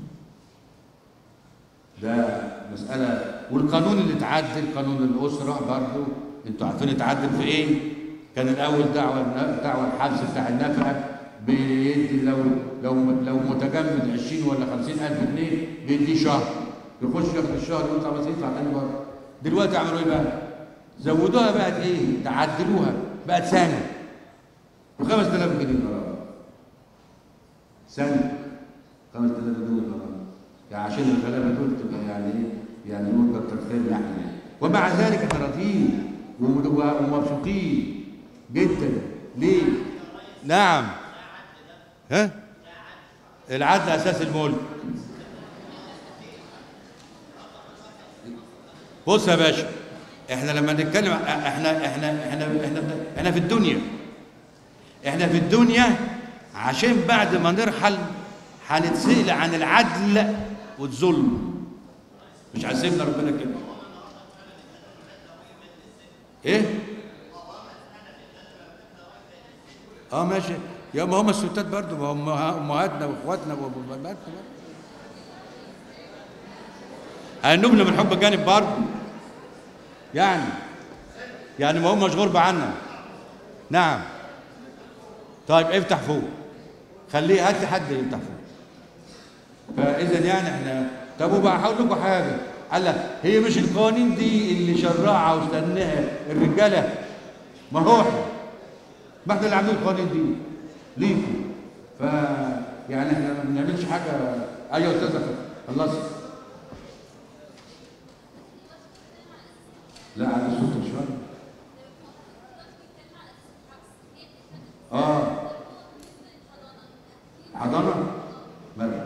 [SPEAKER 1] ده مسألة والقانون اللي اتعدل قانون الأسرة برضه انتوا عارفين اتعدل في ايه؟ كان الأول دعوة دعوة الحبس بتاع النفقة بيدي لو لو لو متجمد 20 ولا 50 ألف جنيه بيديه شهر يخش ياخد الشهر يطلع بس يدفع تاني بره دلوقتي عملوا ايه بقى؟ زودوها بقت ايه؟ تعدلوها بقت سنة ب 5000 جنيه غرامة سنة 5000 جنيه غرامة يعني عشان الغلابة دول تبقى يعني ايه؟ يعني نقول كتر خير يعني ومع ذلك احنا راضيين ومبسوطين جدا ليه؟ نعم ها؟ العدل اساس الملك بص يا باشا احنا لما نتكلم احنا احنا احنا احنا احنا في الدنيا احنا في الدنيا عشان بعد ما نرحل هنتسأل عن العدل والظلم مش هيسيبنا ربنا كده ايه اه ماشي يا ما هم الستات برضه ما هم امهاتنا واخواتنا وابواتنا هنبنى من حب جانب برضه يعني يعني ما هم مش غربة عنا نعم طيب افتح فوق خليه هات لي حد يفتح فوق فاذا يعني احنا طب وبقى هقول لكم حاجه قال لك هي مش القوانين دي اللي شرعها واستناها الرجاله ما هو احنا ما احنا اللي عاملين القوانين دي ليكم ف يعني احنا ما بنعملش حاجه ايوه يا استاذ خلص لا على صوتك شويه اه حضانه مالها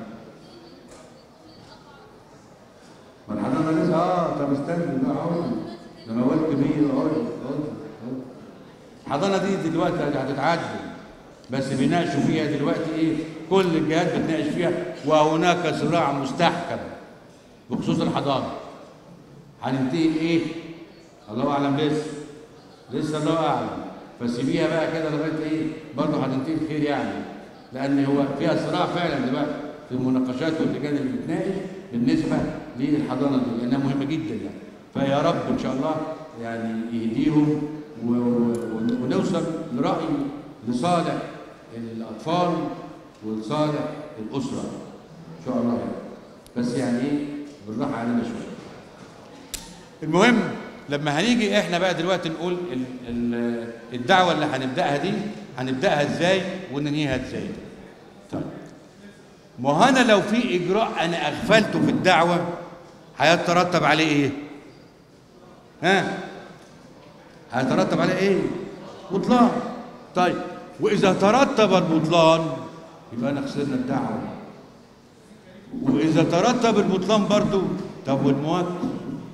[SPEAKER 1] ما الحضانه لسه اه طب استنى بقى اقول ده انا قلت 100 اقول الحضانه دي دلوقتي هتتعدل بس بيناقشوا فيها دلوقتي ايه كل الجهات بتناقش فيها وهناك صراع مستحكم بخصوص الحضانه هننتهي لايه الله اعلم لسه لسه الله اعلم فسيبيها بقى كده لغايه ايه برضه هتنتهي بخير يعني لان هو فيها صراع فعلا دلوقتي في المناقشات واللجان اللي بتناقش بالنسبه للحضانه دي لانها مهمه جدا يعني فيا رب ان شاء الله يعني يهديهم و- و- ونوصل لراي لصالح الاطفال ولصالح الاسره ان شاء الله يعني. بس يعني ايه بالراحه علينا شويه المهم لما هنيجي احنا بقى دلوقتي نقول ال- ال- الدعوه اللي هنبداها دي هنبداها ازاي وننهيها ازاي طيب ما هو انا لو في اجراء انا اغفلته في الدعوه هيترتب عليه ايه ها هيترتب عليه ايه بطلان طيب واذا ترتب البطلان يبقى انا خسرنا الدعوه واذا ترتب البطلان برضو طب والموكل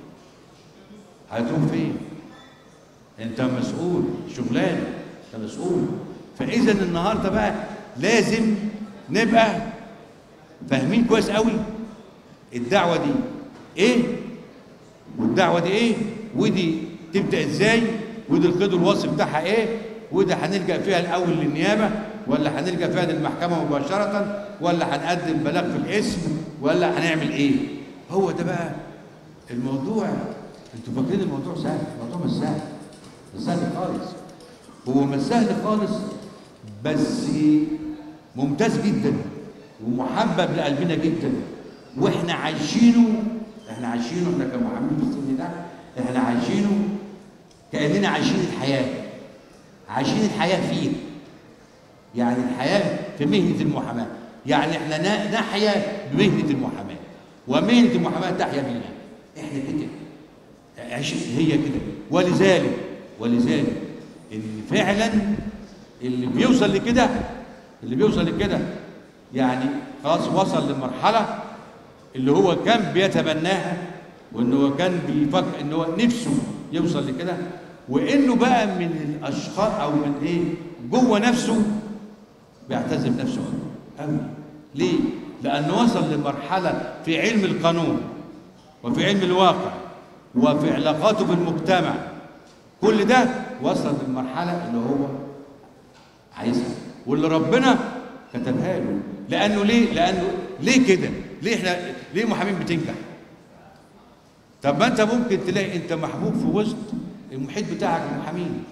[SPEAKER 1] هتروح فين انت مسؤول شغلانه انت مسؤول فاذا النهارده بقى لازم نبقى فاهمين كويس قوي الدعوه دي ايه والدعوه دي ايه ودي تبدا ازاي ودي القيد الوصف بتاعها ايه وده هنلجا فيها الاول للنيابه ولا هنلجا فيها للمحكمه مباشره ولا هنقدم بلاغ في الاسم ولا هنعمل ايه هو ده بقى الموضوع انتوا فاكرين الموضوع سهل الموضوع مش سهل مش سهل خالص هو مش سهل خالص بس ممتاز جدا ومحبب لقلبنا جدا واحنا عايشينه احنا عايشينه احنا كمحامين في السن ده احنا عايشينه كاننا عايشين الحياه عايشين الحياه فيه يعني الحياه في مهنه المحاماه يعني احنا نا- نحيا بمهنه المحاماه ومهنه المحاماه تحيا بينا احنا كده عش هي كده ولذلك ولذلك ان فعلا اللي بيوصل لكده اللي بيوصل لكده يعني خلاص وصل لمرحله اللي هو كان بيتبناها وان هو كان بيفكر ان هو نفسه يوصل لكده وانه بقى من الاشخاص او من ايه جوه نفسه بيعتز بنفسه قوي قوي ليه؟ لانه وصل لمرحله في علم القانون وفي علم الواقع وفي علاقاته بالمجتمع كل ده وصل للمرحله اللي هو عايزها واللي ربنا كتبها له لانه ليه لانه ليه كده ليه احنا ليه محامين بتنجح طب ما انت ممكن تلاقي انت محبوب في وسط المحيط بتاعك المحامين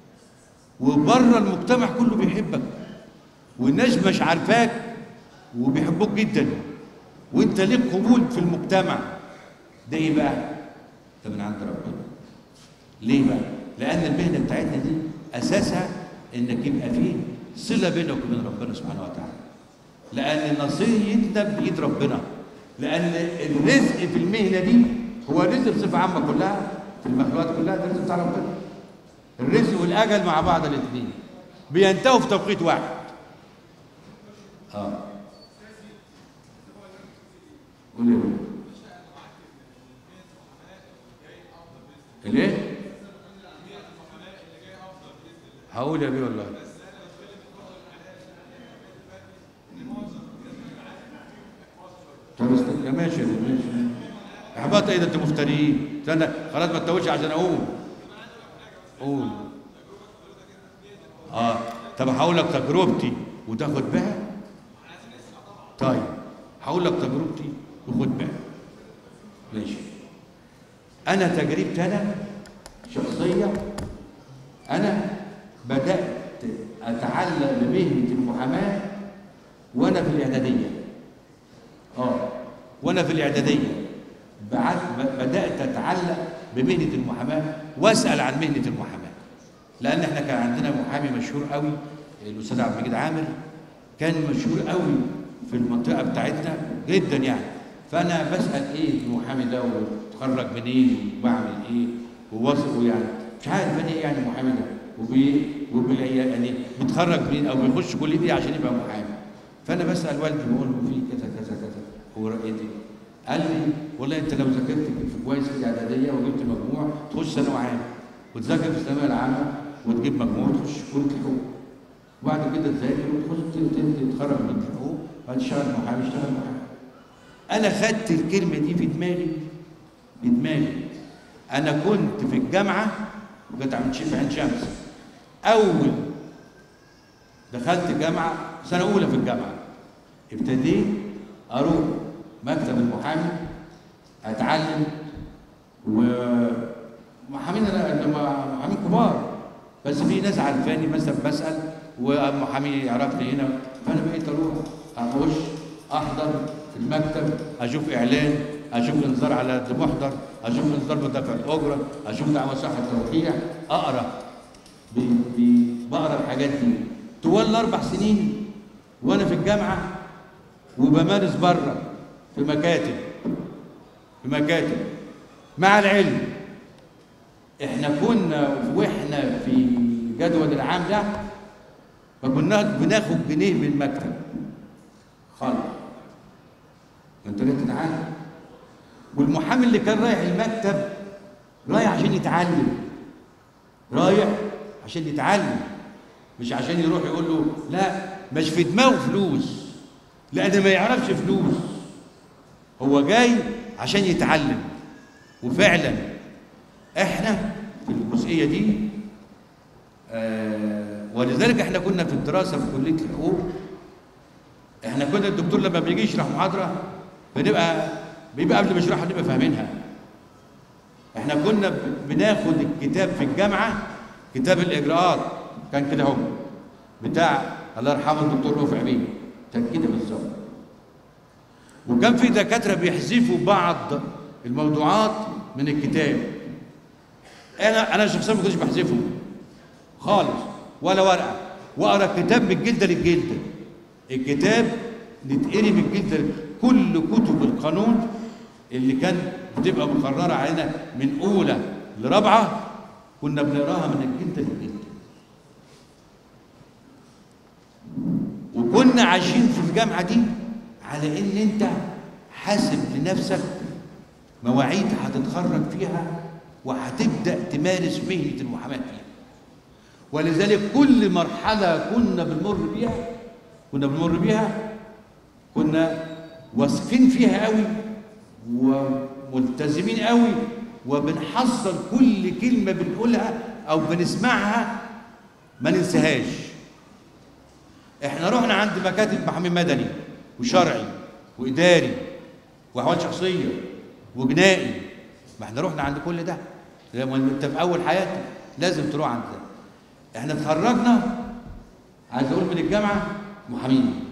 [SPEAKER 1] وبره المجتمع كله بيحبك والناس مش عارفاك وبيحبوك جدا وانت ليك قبول في المجتمع ده ايه بقى ده من عند ربنا ليه بقى لان المهنه بتاعتنا دي اساسها انك يبقى فيه صله بينك وبين ربنا سبحانه وتعالى لان نصيتنا بايد ربنا لان الرزق في المهنه دي هو الرزق بصفه عامه كلها في المخلوقات كلها ده الرزق بتاع ربنا الرزق والاجل مع بعض الاثنين بينتهوا في توقيت واحد اه قول يا ولد. الايه هقول يا بيه والله طب است- يا ماشي يا بيه، ماشي احباط ايه ده انتوا مفتريين استنى خلاص ما تتوهش عشان اقول قول اه طب هقول لك تجربتي وتاخد بها طيب هقول لك تجربتي وخد بها ماشي انا تجربتي انا شخصيه انا بدات اتعلم بمهنه المحاماه وانا في الاعداديه اه وانا في الاعداديه بعد ب- بدات اتعلق بمهنه المحاماه واسال عن مهنه المحاماه لان احنا كان عندنا محامي مشهور قوي الاستاذ عبد المجيد عامر كان مشهور قوي في المنطقه بتاعتنا جدا يعني فانا بسال ايه المحامي ده وتخرج منين وبعمل ايه وواثق ويعني مش عارف انا ايه يعني المحامي ده وبي وبي يعني بيتخرج منين او بيخش كليه ايه عشان يبقى محامي فانا بسال والدي بقول له في كذا كذا كذا هو رأيتي قال لي والله انت لو ذاكرت في كويس في الاعداديه وجبت مجموع تخش ثانوي عام وتذاكر في الثانويه العامه وتجيب مجموع تخش كليه الحقوق وبعد كده تذاكر وتخش ت- ت- تتخرج من الحقوق وهتشتغل محامي اشتغل محامي انا خدت الكلمه دي في دماغي في دماغي انا كنت في الجامعه كنت عم في عين شمس اول دخلت جامعه سنه اولى في الجامعه ابتديت اروح مكتب المحامي اتعلم ومحامين أنا- لما محامين كبار بس في ناس عارفاني مثلا بسال ومحامي يعرفني هنا فانا بقيت اروح اخش احضر في المكتب اشوف اعلان اشوف انذار على المحضر اشوف انذار بدفع الاجره اشوف دعوه صحه توقيع اقرا ب- ب- بقرا الحاجات دي طوال الاربع سنين وانا في الجامعه وبمارس بره في مكاتب في مكاتب مع العلم احنا كنا واحنا في جدول العام ده ما كنا بناخد جنيه من المكتب خالص انت ليه تتعلم والمحامي اللي كان رايح المكتب رايح عشان يتعلم رايح عشان يتعلم مش عشان يروح يقول له لا مش في دماغه فلوس لان ما يعرفش فلوس هو جاي عشان يتعلم وفعلا احنا في الجزئيه دي آه ولذلك احنا كنا في الدراسه في كليه الحقوق احنا كنا الدكتور لما بيجي يشرح محاضره بنبقى بيبقى قبل ما يشرحها نبقى فاهمينها احنا كنا ب- بناخد الكتاب في الجامعه كتاب الاجراءات كان كده اهو بتاع الله يرحمه الدكتور رفع بيه كان كده بالظبط وكان في دكاتره بيحذفوا بعض الموضوعات من الكتاب انا انا شخصيا ما كنتش بحذفه خالص ولا ورقه واقرا الكتاب من الجلده للجلده الكتاب نتقري من الجلده كل كتب القانون اللي كان بتبقى مقرره علينا من اولى لرابعه كنا بنقراها من الجلده للجلده وكنا عايشين في الجامعه دي على ان انت حاسب لنفسك مواعيد هتتخرج فيها وهتبدا تمارس مهنه المحاماه فيها ولذلك كل مرحله كنا بنمر بيها كنا بنمر بيها كنا واثقين فيها قوي وملتزمين قوي وبنحصل كل كلمه بنقولها او بنسمعها ما ننساهاش احنا رحنا عند مكاتب محامي مدني وشرعي واداري واحوال شخصيه وجنائي ما احنا رحنا عند كل ده لما انت في اول حياتك لازم تروح عند ده احنا اتخرجنا عايز اقول من الجامعه محامين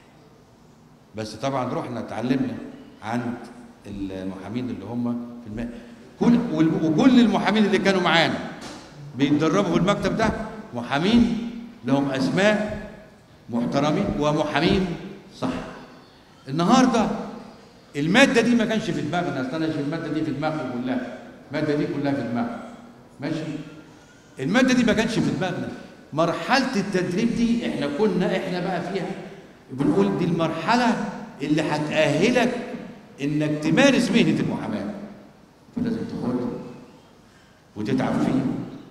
[SPEAKER 1] بس طبعا رحنا اتعلمنا عند المحامين اللي هم في الم... كل وال- وكل المحامين اللي كانوا معانا بيتدربوا في المكتب ده محامين لهم اسماء محترمين ومحامين صح النهارده الماده دي ما كانش في دماغنا اصل انا الماده دي في دماغي كلها الماده دي كلها في دماغي ماشي الماده دي ما كانش في دماغنا مرحله التدريب دي احنا كنا احنا بقى فيها بنقول دي المرحله اللي هتاهلك انك تمارس مهنه المحاماه فلازم تاخدها وتتعب فيها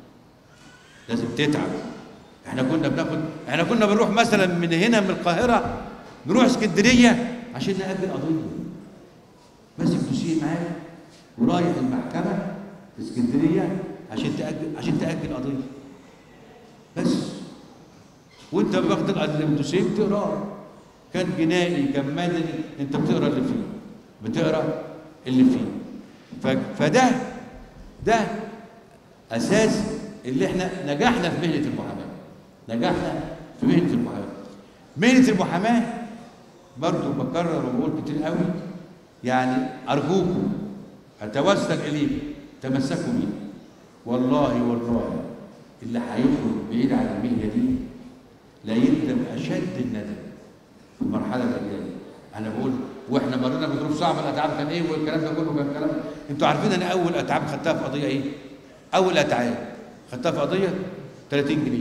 [SPEAKER 1] لازم تتعب احنا كنا بناخد احنا كنا بنروح مثلا من هنا من القاهره نروح اسكندريه عشان نقابل قضيه ماسك دوسيه معايا ورايح المحكمه في اسكندريه عشان تاجل عشان تاجل قضيه بس وانت واخد الدوسيه بتقراه كان جنائي كان مدني انت بتقرا اللي فيه بتقرا اللي فيه ف- فده ده اساس اللي احنا نجحنا في مهنه المحاماه نجحنا في مهنه المحاماه مهنه المحاماه برضو بكرر وبقول كتير قوي يعني ارجوكم اتوسل اليكم تمسكوا بيه والله والله اللي هيخرج بعيد عن المهنه دي لا يندم اشد الندم في المرحله اللي جايه انا بقول واحنا مرينا بظروف صعبه الاتعاب كان ايه والكلام ده كله كان كلام انتوا عارفين انا اول اتعاب خدتها في قضيه ايه؟ اول اتعاب خدتها في قضيه 30 جنيه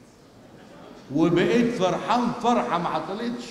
[SPEAKER 1] وبقيت فرحان فرحه ما حصلتش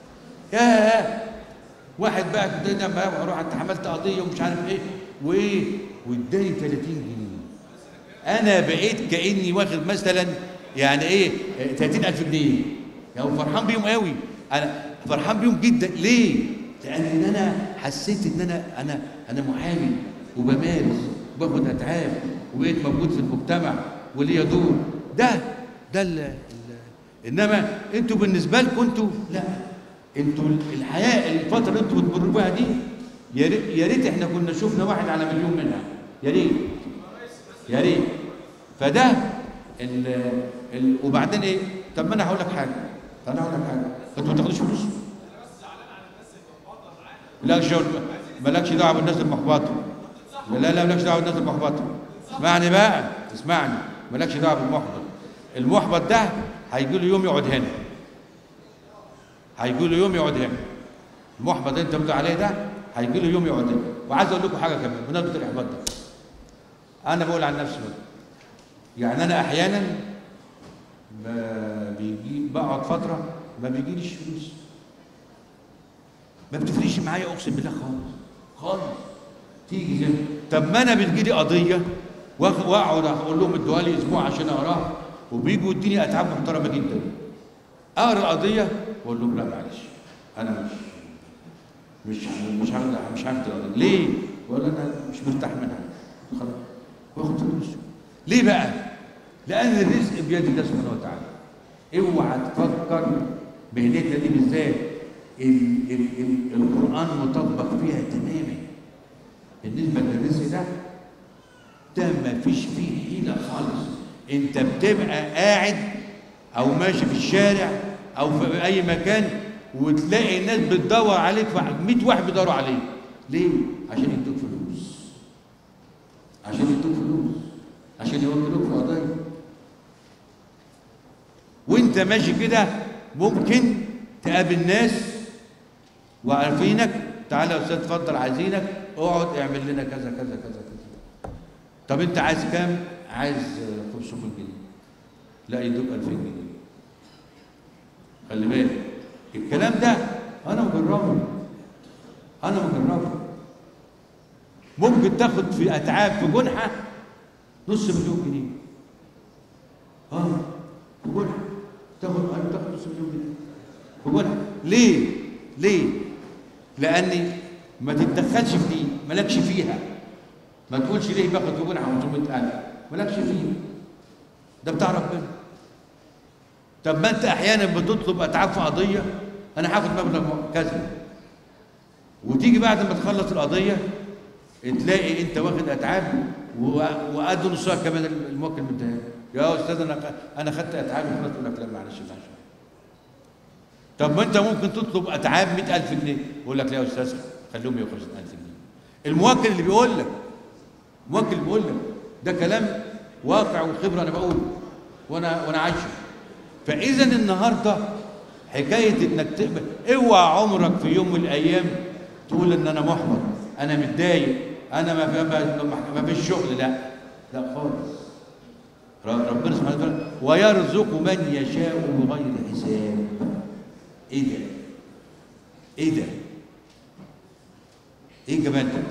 [SPEAKER 1] ياه واحد بقى كده بقى اروح انت عملت قضيه ومش عارف ايه وايه واداني 30 جنيه انا بقيت كاني واخد مثلا يعني ايه 30000 جنيه يعني فرحان بيهم قوي انا فرحان بيهم جدا ليه لان انا حسيت ان انا انا انا محامي وبمارس وباخد اتعاب وبقيت موجود في المجتمع وليا دور ده ده ال ال انما انتوا بالنسبه لكم انتوا لا انتوا الحياه الفتره اللي انتوا بتمروا بيها دي يا ريت يا ريت احنا كنا شفنا واحد على مليون منها يا ريت يا ريت فده ال ال وبعدين ايه طب ما انا هقول لك حاجه طب انا هقول لك حاجه انتوا ما تاخدوش فلوس لا شغل مالكش دعوه بالناس المحبطه لا لا مالكش دعوه بالناس المحبطه اسمعني بقى اسمعني مالكش دعوه بالمحبط المحبط ده هيجي له يوم يقعد هنا هيجي له يوم يقعد هنا المحبط اللي انت بتقول عليه ده هيجي له يوم يقعد هنا وعايز اقول لكم حاجه كمان بمناسبه الاحباط ده انا بقول عن نفسي بقى. يعني انا احيانا ما بيجي بقعد فتره ما بيجيليش فلوس ما بتفرقش معايا اقسم بالله خالص خالص تيجي كده طب ما انا بتجيلي قضيه واخ- واقعد اقول لهم ادوها لي اسبوع عشان اقراها وبيجوا يديني اتعاب محترمه جدا اقرا القضيه واقول لهم لا معلش انا مش مش مش هاخد مش هاخد القضيه ليه؟ ولا انا مش مرتاح منها خلاص واخد فلوس ليه بقى؟ لان الرزق بيد الله سبحانه وتعالى اوعى تفكر مهنتنا دي بالذات ال ال ال القران مطبق فيها تماما بالنسبه للرزق ده ده ما فيش فيه حيله خالص انت بتبقى قاعد او ماشي في الشارع او في اي مكان وتلاقي الناس بتدور عليك 100 واحد بيدوروا عليك ليه عشان يدوك فلوس عشان يدوك فلوس عشان يوكلوك في قضيه وانت ماشي كده ممكن تقابل ناس وعارفينك تعالى يا استاذ اتفضل عايزينك اقعد اعمل لنا كذا كذا كذا كذا طب انت عايز كام عايز آه، 500 جنيه لا يدوك 2000 جنيه خلي بالك الكلام ده انا مجربه انا مجربه ممكن تاخد في اتعاب في جنحه نص مليون جنيه اه في جنحه تاخد أنا تاخد نص مليون جنيه في جنحه ليه؟ ليه؟ لاني ما تتدخلش في دي مالكش فيها ما تقولش ليه باخد في جنحه 500000 مالكش فيها ده بتاع ربنا طب ما انت احيانا بتطلب اتعاب في قضيه انا هاخد مبلغ كذا وتيجي بعد ما تخلص القضيه تلاقي انت واخد اتعاب و- وقد نصها كمان الموكل مديها يا استاذ انا خ- انا خدت اتعاب وخلاص يقول لك لا معلش معلش طب ما انت ممكن تطلب اتعاب 100000 جنيه يقول لك لا يا استاذ خليهم 150000 جنيه الموكل اللي بيقول لك الموكل اللي بيقول لك ده كلام واقع وخبره انا بقوله وانا وانا عايشه فاذا النهارده حكايه انك تقبل اوعى عمرك في يوم من الايام تقول ان انا محبط انا متضايق انا ما ما- ما- ما فيش شغل لا لا خالص ر- ربنا سبحانه وتعالى ويرزق من يشاء بغير حساب ايه ده ايه ده ايه الجمال ده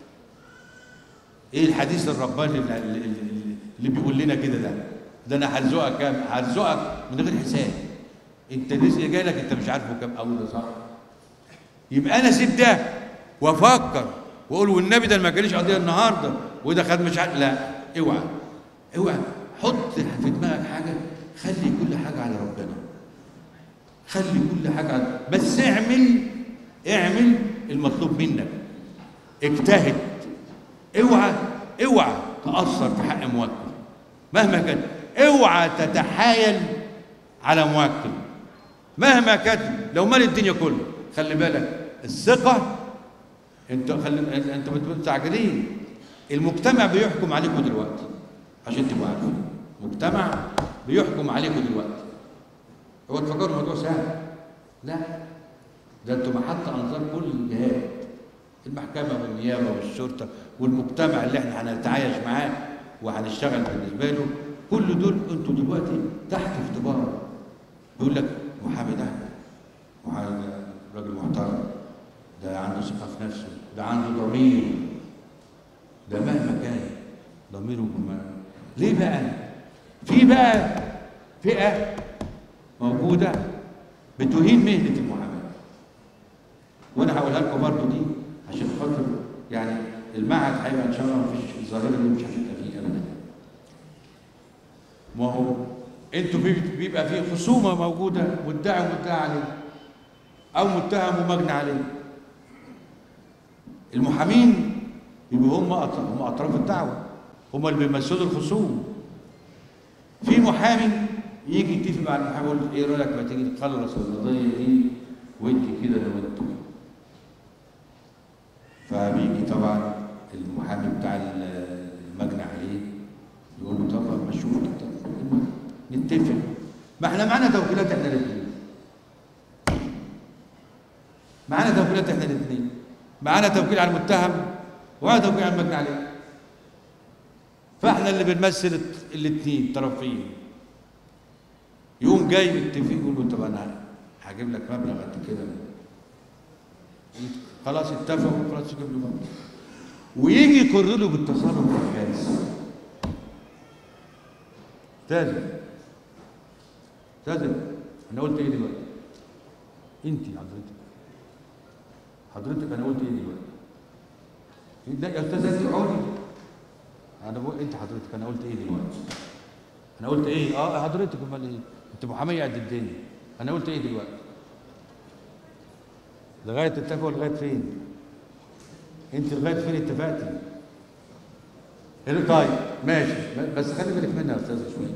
[SPEAKER 1] ايه الحديث الرباني اللي, اللي, اللي- اللي بيقول لنا كده ده ده انا هرزقك كام هرزقك من غير حساب انت الرزق جاي لك انت مش عارفه كام او ده صح يبقى انا اسيب ده وافكر واقول والنبي ده ما جاليش قضيه النهارده وده خد مش عارف لا اوعى اوعى حط في دماغك حاجه خلي كل حاجه على ربنا خلي كل حاجه على بس اعمل اعمل المطلوب منك اجتهد اوعى اوعى تأثر في حق موكل مهما كان اوعى تتحايل على موكل مهما كان لو مال الدنيا كله خلي بالك الثقة انت خلي انت بتقول مستعجلين المجتمع بيحكم عليكم دلوقتي عشان تبقوا عارفين المجتمع بيحكم عليكم دلوقتي هو تفكروا الموضوع سهل لا ده انتوا محط انظار كل الجهات المحكمة والنيابة والشرطة والمجتمع اللي احنا هنتعايش معاه وهنشتغل بالنسبة له كل دول انتوا دلوقتي تحت اختبار يقول لك محامي ده محامي ده راجل محترم ده عنده ثقة في نفسه ده عنده ضمير ده مهما كان ضميره ما ليه بقى في بقى فئه موجوده بتهين مهنه المحاماه وانا هقولها لكم برضه دي عشان خاطر يعني المعهد هيبقى ان شاء الله مفيش الظاهره دي مش هتبقى فيه ابدا ما هو انتوا بي- بيبقى في خصومه موجوده مدعي ومدعي عليه او متهم ومجني عليه المحامين يبقوا هم أط- هم اطراف الدعوه هم اللي بيمثلوا الخصوم في محامي يجي يتفق مع المحامي يقول له ايه رايك ما تيجي تخلص القضيه دي وانت كده لو انتوا فبيجي طبعا المحامي بتاع المجني عليه يقول له طب ما نشوف نتفق ما احنا معانا توكيلات احنا الاثنين معانا توكيلات احنا الاثنين معانا توكيل على المتهم ومعانا توكيل على المجني عليه فاحنا اللي بنمثل الاثنين طرفين يقوم جاي متفق يقول له طب انا هجيب لك مبلغ قد كده خلاص اتفقوا خلاص يجيب له مبلغ ويجي يقر له بالتصرف الجائز استاذن استاذن انا قلت ايه دلوقتي انت حضرتك حضرتك انا قلت ايه دلوقتي لا يا استاذ انت اقعدي انا بقول انت حضرتك انا قلت ايه دلوقتي انا قلت ايه اه حضرتك امال ايه انت محاميه قد الدنيا انا قلت ايه دلوقتي لغايه اتفقوا لغايه فين انت لغايه فين اتفقتي قال طيب ماشي بس خلي بالك منها يا استاذ شويه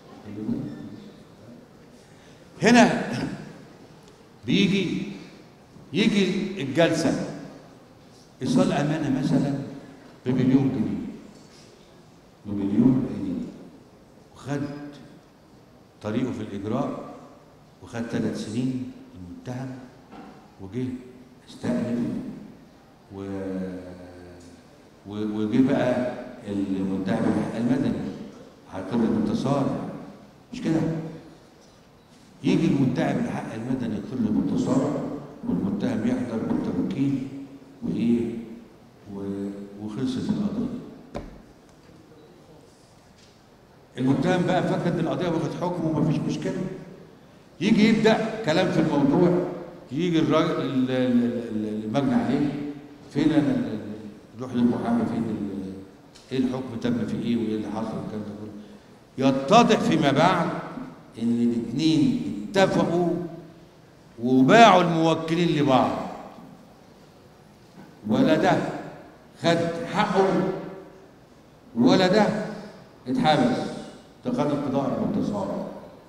[SPEAKER 1] هنا بيجي يجي الجلسه ايصال امانه مثلا بمليون جنيه بمليون جنيه وخد طريقه في الاجراء وخد ثلاث سنين المتهم وجه استأنف و و- وجه بقى المدعي بالحق المدني هيقر بالتصارع مش كده؟ يجي المدعي بالحق المدني يقر بالتصارع والمتهم يحضر بالتوكيل وايه؟ و- وخلصت القضيه. المتهم بقى فكت القضيه واخد حكم ومفيش مشكله. يجي يبدا كلام في الموضوع يجي الراجل ال- ال- ال- المجني عليه فين ال- ال- نروح للمحامي فين ال- ايه الحكم تم في ايه وايه اللي حصل والكلام ده كله يتضح فيما بعد ان الاثنين اتفقوا وباعوا الموكلين لبعض ولا ده خد حقه ولا ده اتحبس ده خد القضاء بالتصارع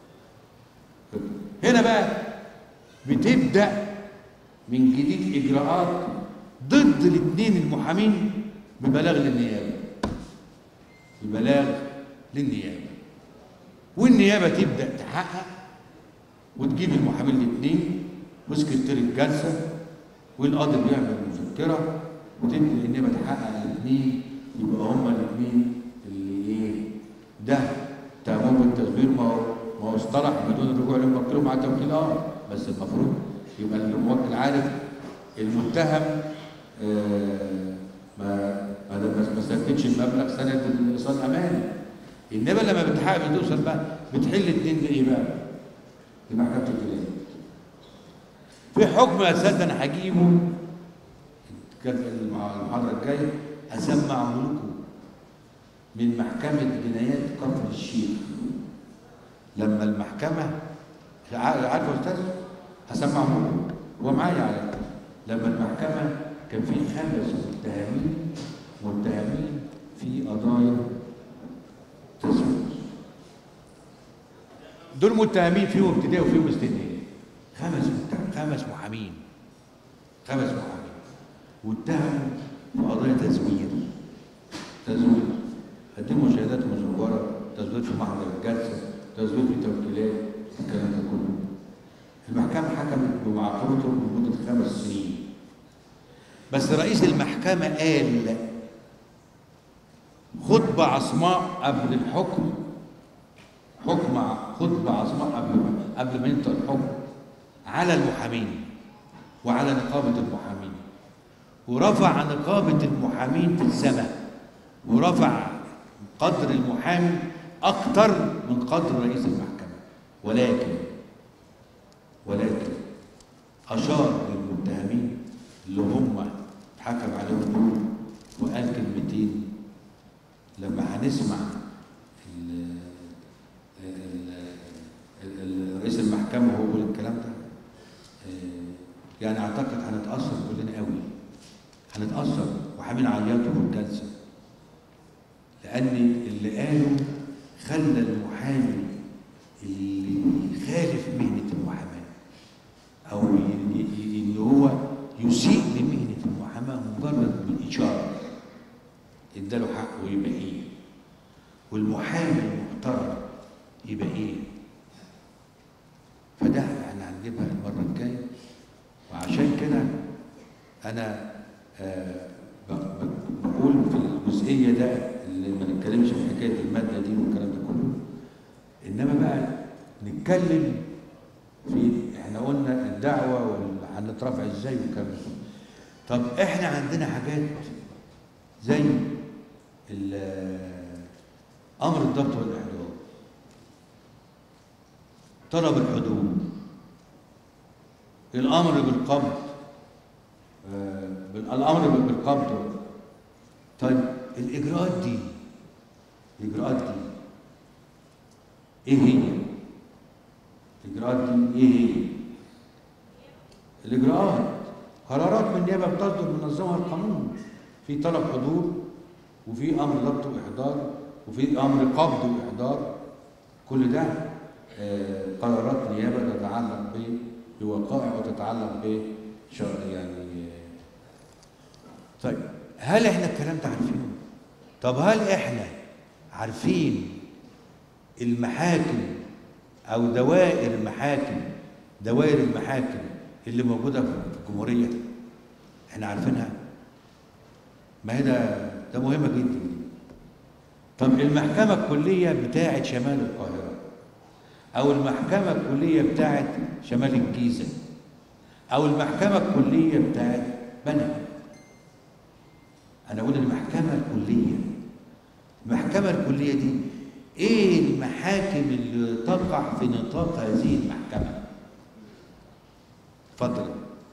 [SPEAKER 1] هنا بقى بتبدا من جديد اجراءات ضد الاثنين المحامين ببلاغ للنيابه ببلاغ للنيابه والنيابه تبدا تحقق وتجيب المحامين الاثنين وسكرتير الجلسه والقاضي بيعمل مذكره وتبدا النيابه تحقق الاثنين يبقى هما الاثنين اللي ايه ده تمام بالتزوير ما هو ما هو اصطلح بدون الرجوع للموكل مع توكيل اه بس المفروض يبقى الموكل عارف المتهم آه ما ما ما سددش المبلغ سند الايصال اماني انما لما بتحقق بتوصل بقى بتحل الدين بايه بقى؟ بمحكمه الجنايات في حكم اساس انا هجيبه كانت المحاضره الجايه هسمعه لكم من محكمه جنايات كفر الشيخ لما المحكمه عارف يا استاذ هسمعه لكم هو معايا على لما المحكمه كان في خمس متهمين متهمين في قضايا تزوير دول متهمين فيهم ابتدائي وفيهم استئناف خمس متهم خمس محامين خمس محامين واتهموا في قضايا تزوير تزوير قدموا شهادات مزوره تزوير في محضر الجلسه تزوير في توكيلات الكلام ده كله المحكمه حكمت بمعاقبتهم لمده خمس سنين بس رئيس المحكمه قال خطبه عصماء قبل الحكم حكم ع- خطبه عصماء قبل قبل ما ينطق الحكم على المحامين وعلى نقابه المحامين ورفع نقابه المحامين في السماء ورفع قدر المحامي اكتر من قدر رئيس المحكمه ولكن ولكن اشار للمتهمين اللي هم اتحكم عليهم دول وقال كلمتين لما هنسمع ال- ال- ال- ال- رئيس المحكمه وهو بيقول الكلام ده آه، يعني اعتقد هنتاثر كلنا قوي هنتاثر وهنعيطوا في الجلسه لان اللي قاله خلى المحامي اللي يخالف مهنه المحاماه او ي- ي- ان هو يسيء لمهنه المحاماه مجرد من اشاره اداله حقه يبقى ايه والمحامي المحترم يبقى ايه فده احنا هنجيبها المره الجايه وعشان كده انا آه، ب- ب- بقول في الجزئيه ده اللي ما نتكلمش في حكايه الماده دي والكلام ده كله انما بقى نتكلم في احنا قلنا الدعوه وهنترفع ازاي والكلام ده كله. طب احنا عندنا حاجات زي ال- امر الضبط والاحضار طلب الحدود الامر بالقبض آه، بال- الامر بالقبض طيب الاجراءات دي الاجراءات دي ايه هي الاجراءات دي ايه هي الاجراءات قرارات من النيابه بتصدر منظمها القانون في طلب حضور وفي امر ضبط واحضار وفي امر قبض واحضار كل ده آه، قرارات نيابه تتعلق ب- بوقائع وتتعلق ب شر- يعني آه، طيب هل احنا الكلام ده عارفينه؟ طب هل احنا عارفين المحاكم او دوائر المحاكم دوائر المحاكم اللي موجوده في الجمهوريه احنا عارفينها ما هي ده ده مهمه جدا طب المحكمه الكليه بتاعه شمال القاهره او المحكمه الكليه بتاعه شمال الجيزه او المحكمه الكليه بتاعه بنها انا اقول المحكمه الكليه المحكمه الكليه دي ايه المحاكم اللي تقع في نطاق هذه المحكمه اتفضل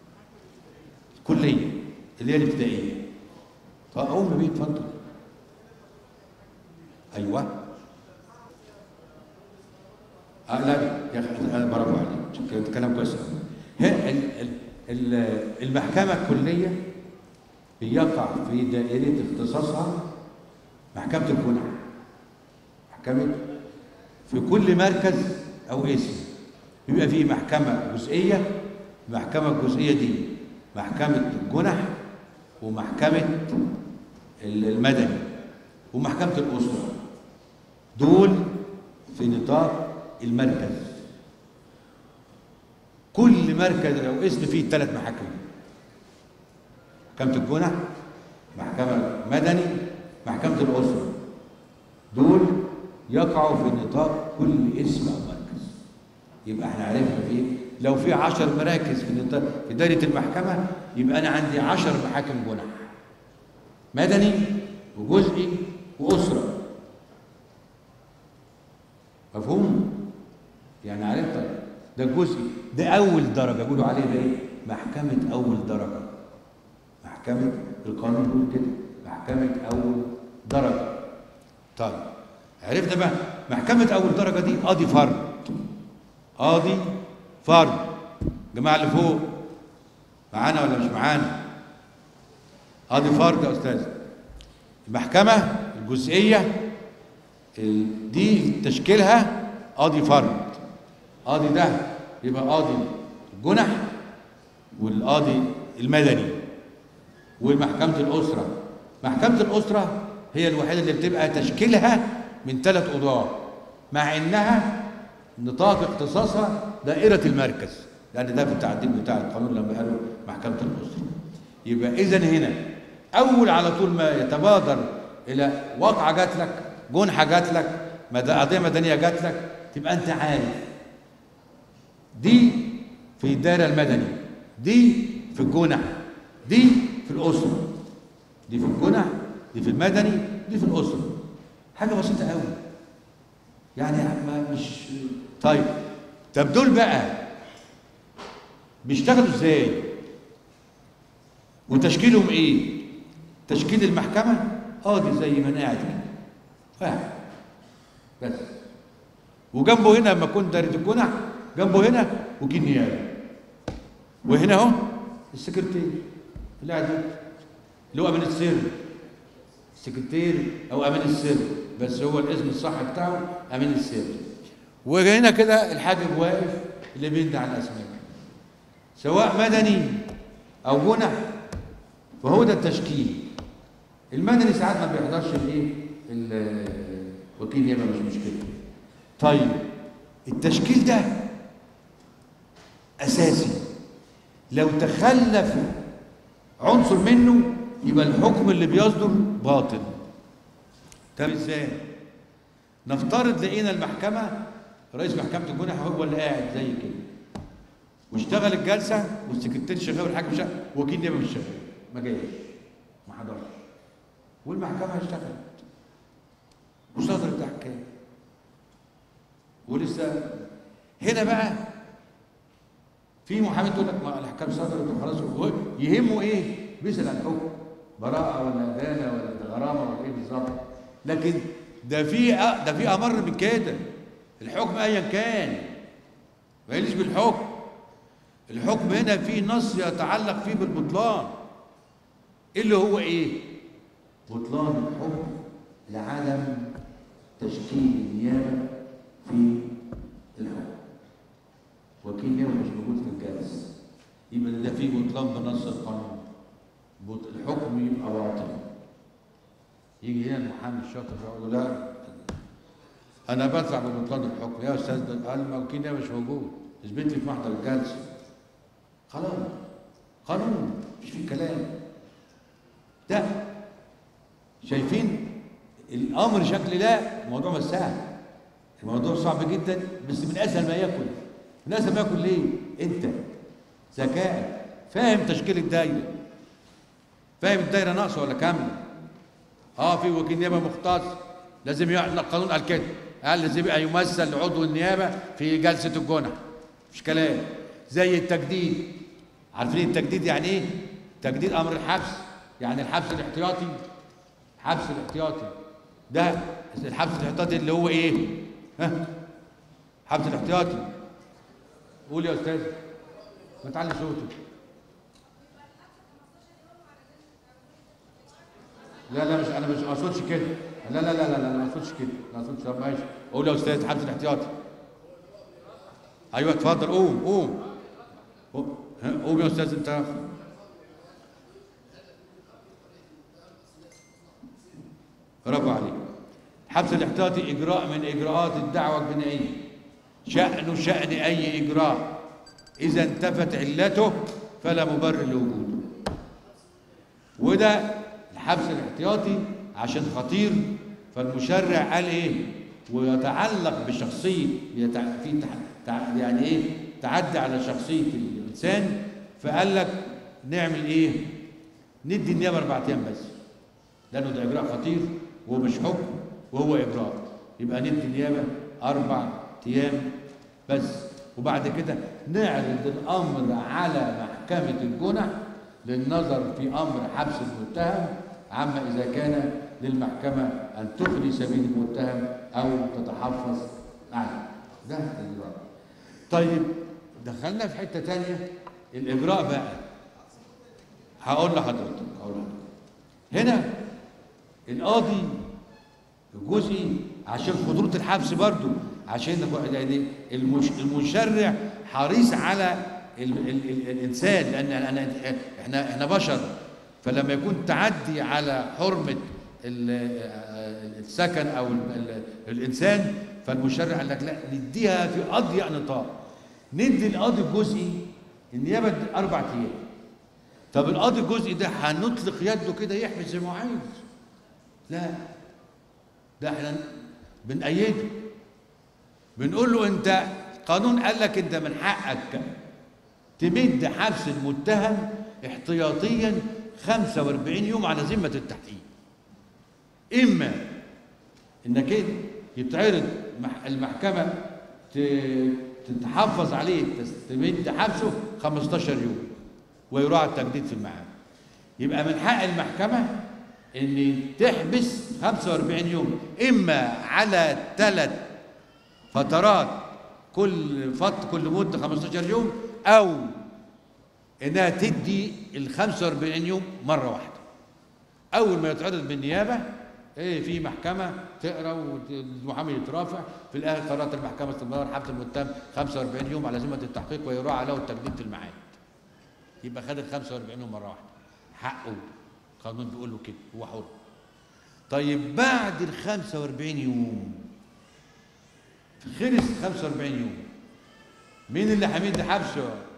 [SPEAKER 1] كليه اللي هي الابتدائيه طب قوم بيه اتفضل ايوه آه لا يا اخي انا برافو عليك كده كلام كويس أوي. هي ال- ال- ال- المحكمه الكليه بيقع في دائره اختصاصها محكمه الجنح محكمه في كل مركز او اسم بيبقى فيه محكمه جزئيه المحكمه الجزئيه دي محكمه الجنح ومحكمه المدني ومحكمه الاسره دول في نطاق المركز كل مركز او اسم فيه ثلاث محاكم محكمة الجنح محكمة مدني محكمة الأسرة دول يقعوا في نطاق كل اسم أو مركز يبقى احنا عرفنا في لو في عشر مراكز في نطاق في دايرة المحكمة يبقى أنا عندي عشر محاكم جنح مدني وجزئي وأسرة مفهوم؟ يعني عرفت ده الجزئي ده أول درجة بيقولوا عليه ده إيه؟ محكمة أول درجة محكمة القانون بيقول كده محكمة أول درجة طيب عرفنا بقى محكمة أول درجة دي قاضي فرد قاضي فرد الجماعة اللي فوق معانا ولا مش معانا قاضي فرد يا أستاذ المحكمة الجزئية ال- دي تشكيلها قاضي فرد قاضي ده يبقى قاضي الجنح والقاضي المدني ومحكمة الأسرة محكمة الأسرة هي الوحيدة اللي بتبقى تشكيلها من ثلاث قضاة مع إنها نطاق اختصاصها دائرة المركز لأن ده في التعديل بتاع القانون لما قالوا محكمة الأسرة يبقى إذا هنا أول على طول ما يتبادر إلى واقعة جات لك جنحة جات لك مد- قضية مدنية جات لك تبقى أنت عارف دي في الدائرة المدني دي في الجنح دي في الأسرة دي في الجنح دي في المدني دي في الأسرة حاجه بسيطه قوي يعني ما مش طيب طب دول بقى بيشتغلوا ازاي وتشكيلهم ايه تشكيل المحكمه قاضي زي ما انا قاعد كده واحد بس وجنبه هنا لما كنت دارة الجنح جنبه هنا وكيل نيابه وهنا اهو السكرتير اللي قاعد هنا، اللي هو امين السر السكرتير او امين السر بس هو الاسم الصح بتاعه امين السر وهنا كده الحاجب واقف اللي بيندى على الاسماء سواء مدني او جنح فهو ده التشكيل المدني ساعات ما بيحضرش الايه ال- وكيل نيابه مش مشكله طيب التشكيل ده اساسي لو تخلف عنصر منه يبقى الحكم اللي بيصدر باطل طب ازاي نفترض لقينا المحكمه رئيس محكمه الجنح هو اللي قاعد زي كده واشتغل الجلسه والسكرتير شغال والحاكم شغال وكيل نيابه مش شغال ما جاش ما حضرش والمحكمه اشتغلت وصدرت احكام ولسه هنا بقى في محامي تقول لك ما الاحكام صدرت وخلاص هو يهمه ايه؟ بيسال عن الحكم براءه ولا ادانه ولا غرامه ولا ايه بالظبط لكن ده في أ- ده في امر من كده الحكم ايا كان ما يليش بالحكم الحكم هنا فيه نص يتعلق فيه بالبطلان اللي هو ايه؟ بطلان الحكم لعدم تشكيل النيابه في الحكم وكيل نيابه مش موجود في الجلسه يبقى ده فيه بطلان بنص القانون بط- الحكم يبقى باطل يجي هنا المحامي الشاطر يقول له لا انا بدفع ببطلان الحكم يا استاذ ده قال ما وكيل نيابه مش موجود اثبت لي في محضر الجلسه خلاص قانون مش فيه كلام ده شايفين الامر شكل لا الموضوع مش سهل الموضوع صعب جدا بس من اسهل ما يكون من اسهل ما يكون ليه انت ذكاء فاهم تشكيل الدايره فاهم الدايره ناقصه ولا كامله اه في وكيل نيابه مختص لازم يعلن القانون قال كده قال لازم يبقى يمثل عضو النيابه في جلسه الجنح مش كلام زي التجديد عارفين التجديد يعني ايه تجديد امر الحبس يعني الحبس الاحتياطي الحبس الاحتياطي ده الحبس الاحتياطي اللي هو ايه ها الحبس الاحتياطي قول يا استاذ ما تعلي صوتك لا لا مش انا مش ما اقصدش كده لا لا لا لا لا ما اقصدش كده ما اقصدش طب ماشي قول يا استاذ حبس الاحتياطي ايوه اتفضل قوم قوم قوم ها، قوم يا استاذ انت برافو عليك الحبس الاحتياطي اجراء من اجراءات الدعوه الجنائيه شأنه شأن اي اجراء اذا انتفت علته فلا مبرر لوجوده وده الحبس الاحتياطي عشان خطير فالمشرع قال ايه ويتعلق بشخصيه يتع... في تع... تع... يعني ايه تعدي على شخصيه الانسان فقال لك نعمل ايه ندي النيابه اربع ايام بس لانه ده اجراء خطير وهو مش حكم وهو اجراء يبقى ندي النيابه اربع ايام بس وبعد كده نعرض الامر على محكمه الجنح للنظر في امر حبس المتهم عما اذا كان للمحكمه ان تخلي سبيل المتهم او تتحفظ عنه ده الاجراء طيب دخلنا في حته تانية الاجراء بقى هقول لحضرتك هقول لحضرتك هنا القاضي جزئي عشان خطوره الحبس برضو عشان يعني المش المشرع حريص على ال ال ال الانسان لان انا احنا احنا بشر فلما يكون تعدي على حرمه ال- السكن او ال ال الانسان فالمشرع قال لك لا نديها في اضيق نطاق ندي القاضي الجزئي النيابه اربع ايام طب القاضي الجزئي ده هنطلق يده كده يحبس زي ما هو عايز لا ده احنا بنأيده بنقول له انت قانون قال لك انت من حقك تمد حبس المتهم احتياطيا 45 يوم على ذمه التحقيق اما انك انت يتعرض مح- المحكمه ت- تتحفظ عليه تستمد حبسه 15 يوم ويراعى التجديد في الميعاد يبقى من حق المحكمه ان تحبس 45 يوم اما على ثلاث فترات كل فت كل مده 15 يوم او انها تدي ال 45 يوم مره واحده اول ما يتعرض بالنيابه ايه في محكمه تقرا والمحامي يترافع في الاخر قررت المحكمه استمرار حبس المتهم 45 يوم على ذمه التحقيق ويراعى له التجديد في الميعاد يبقى خد ال 45 يوم مره واحده حقه القانون بيقول له كده هو حر طيب بعد ال 45 يوم خلص 45 يوم مين اللي هيمد حبسه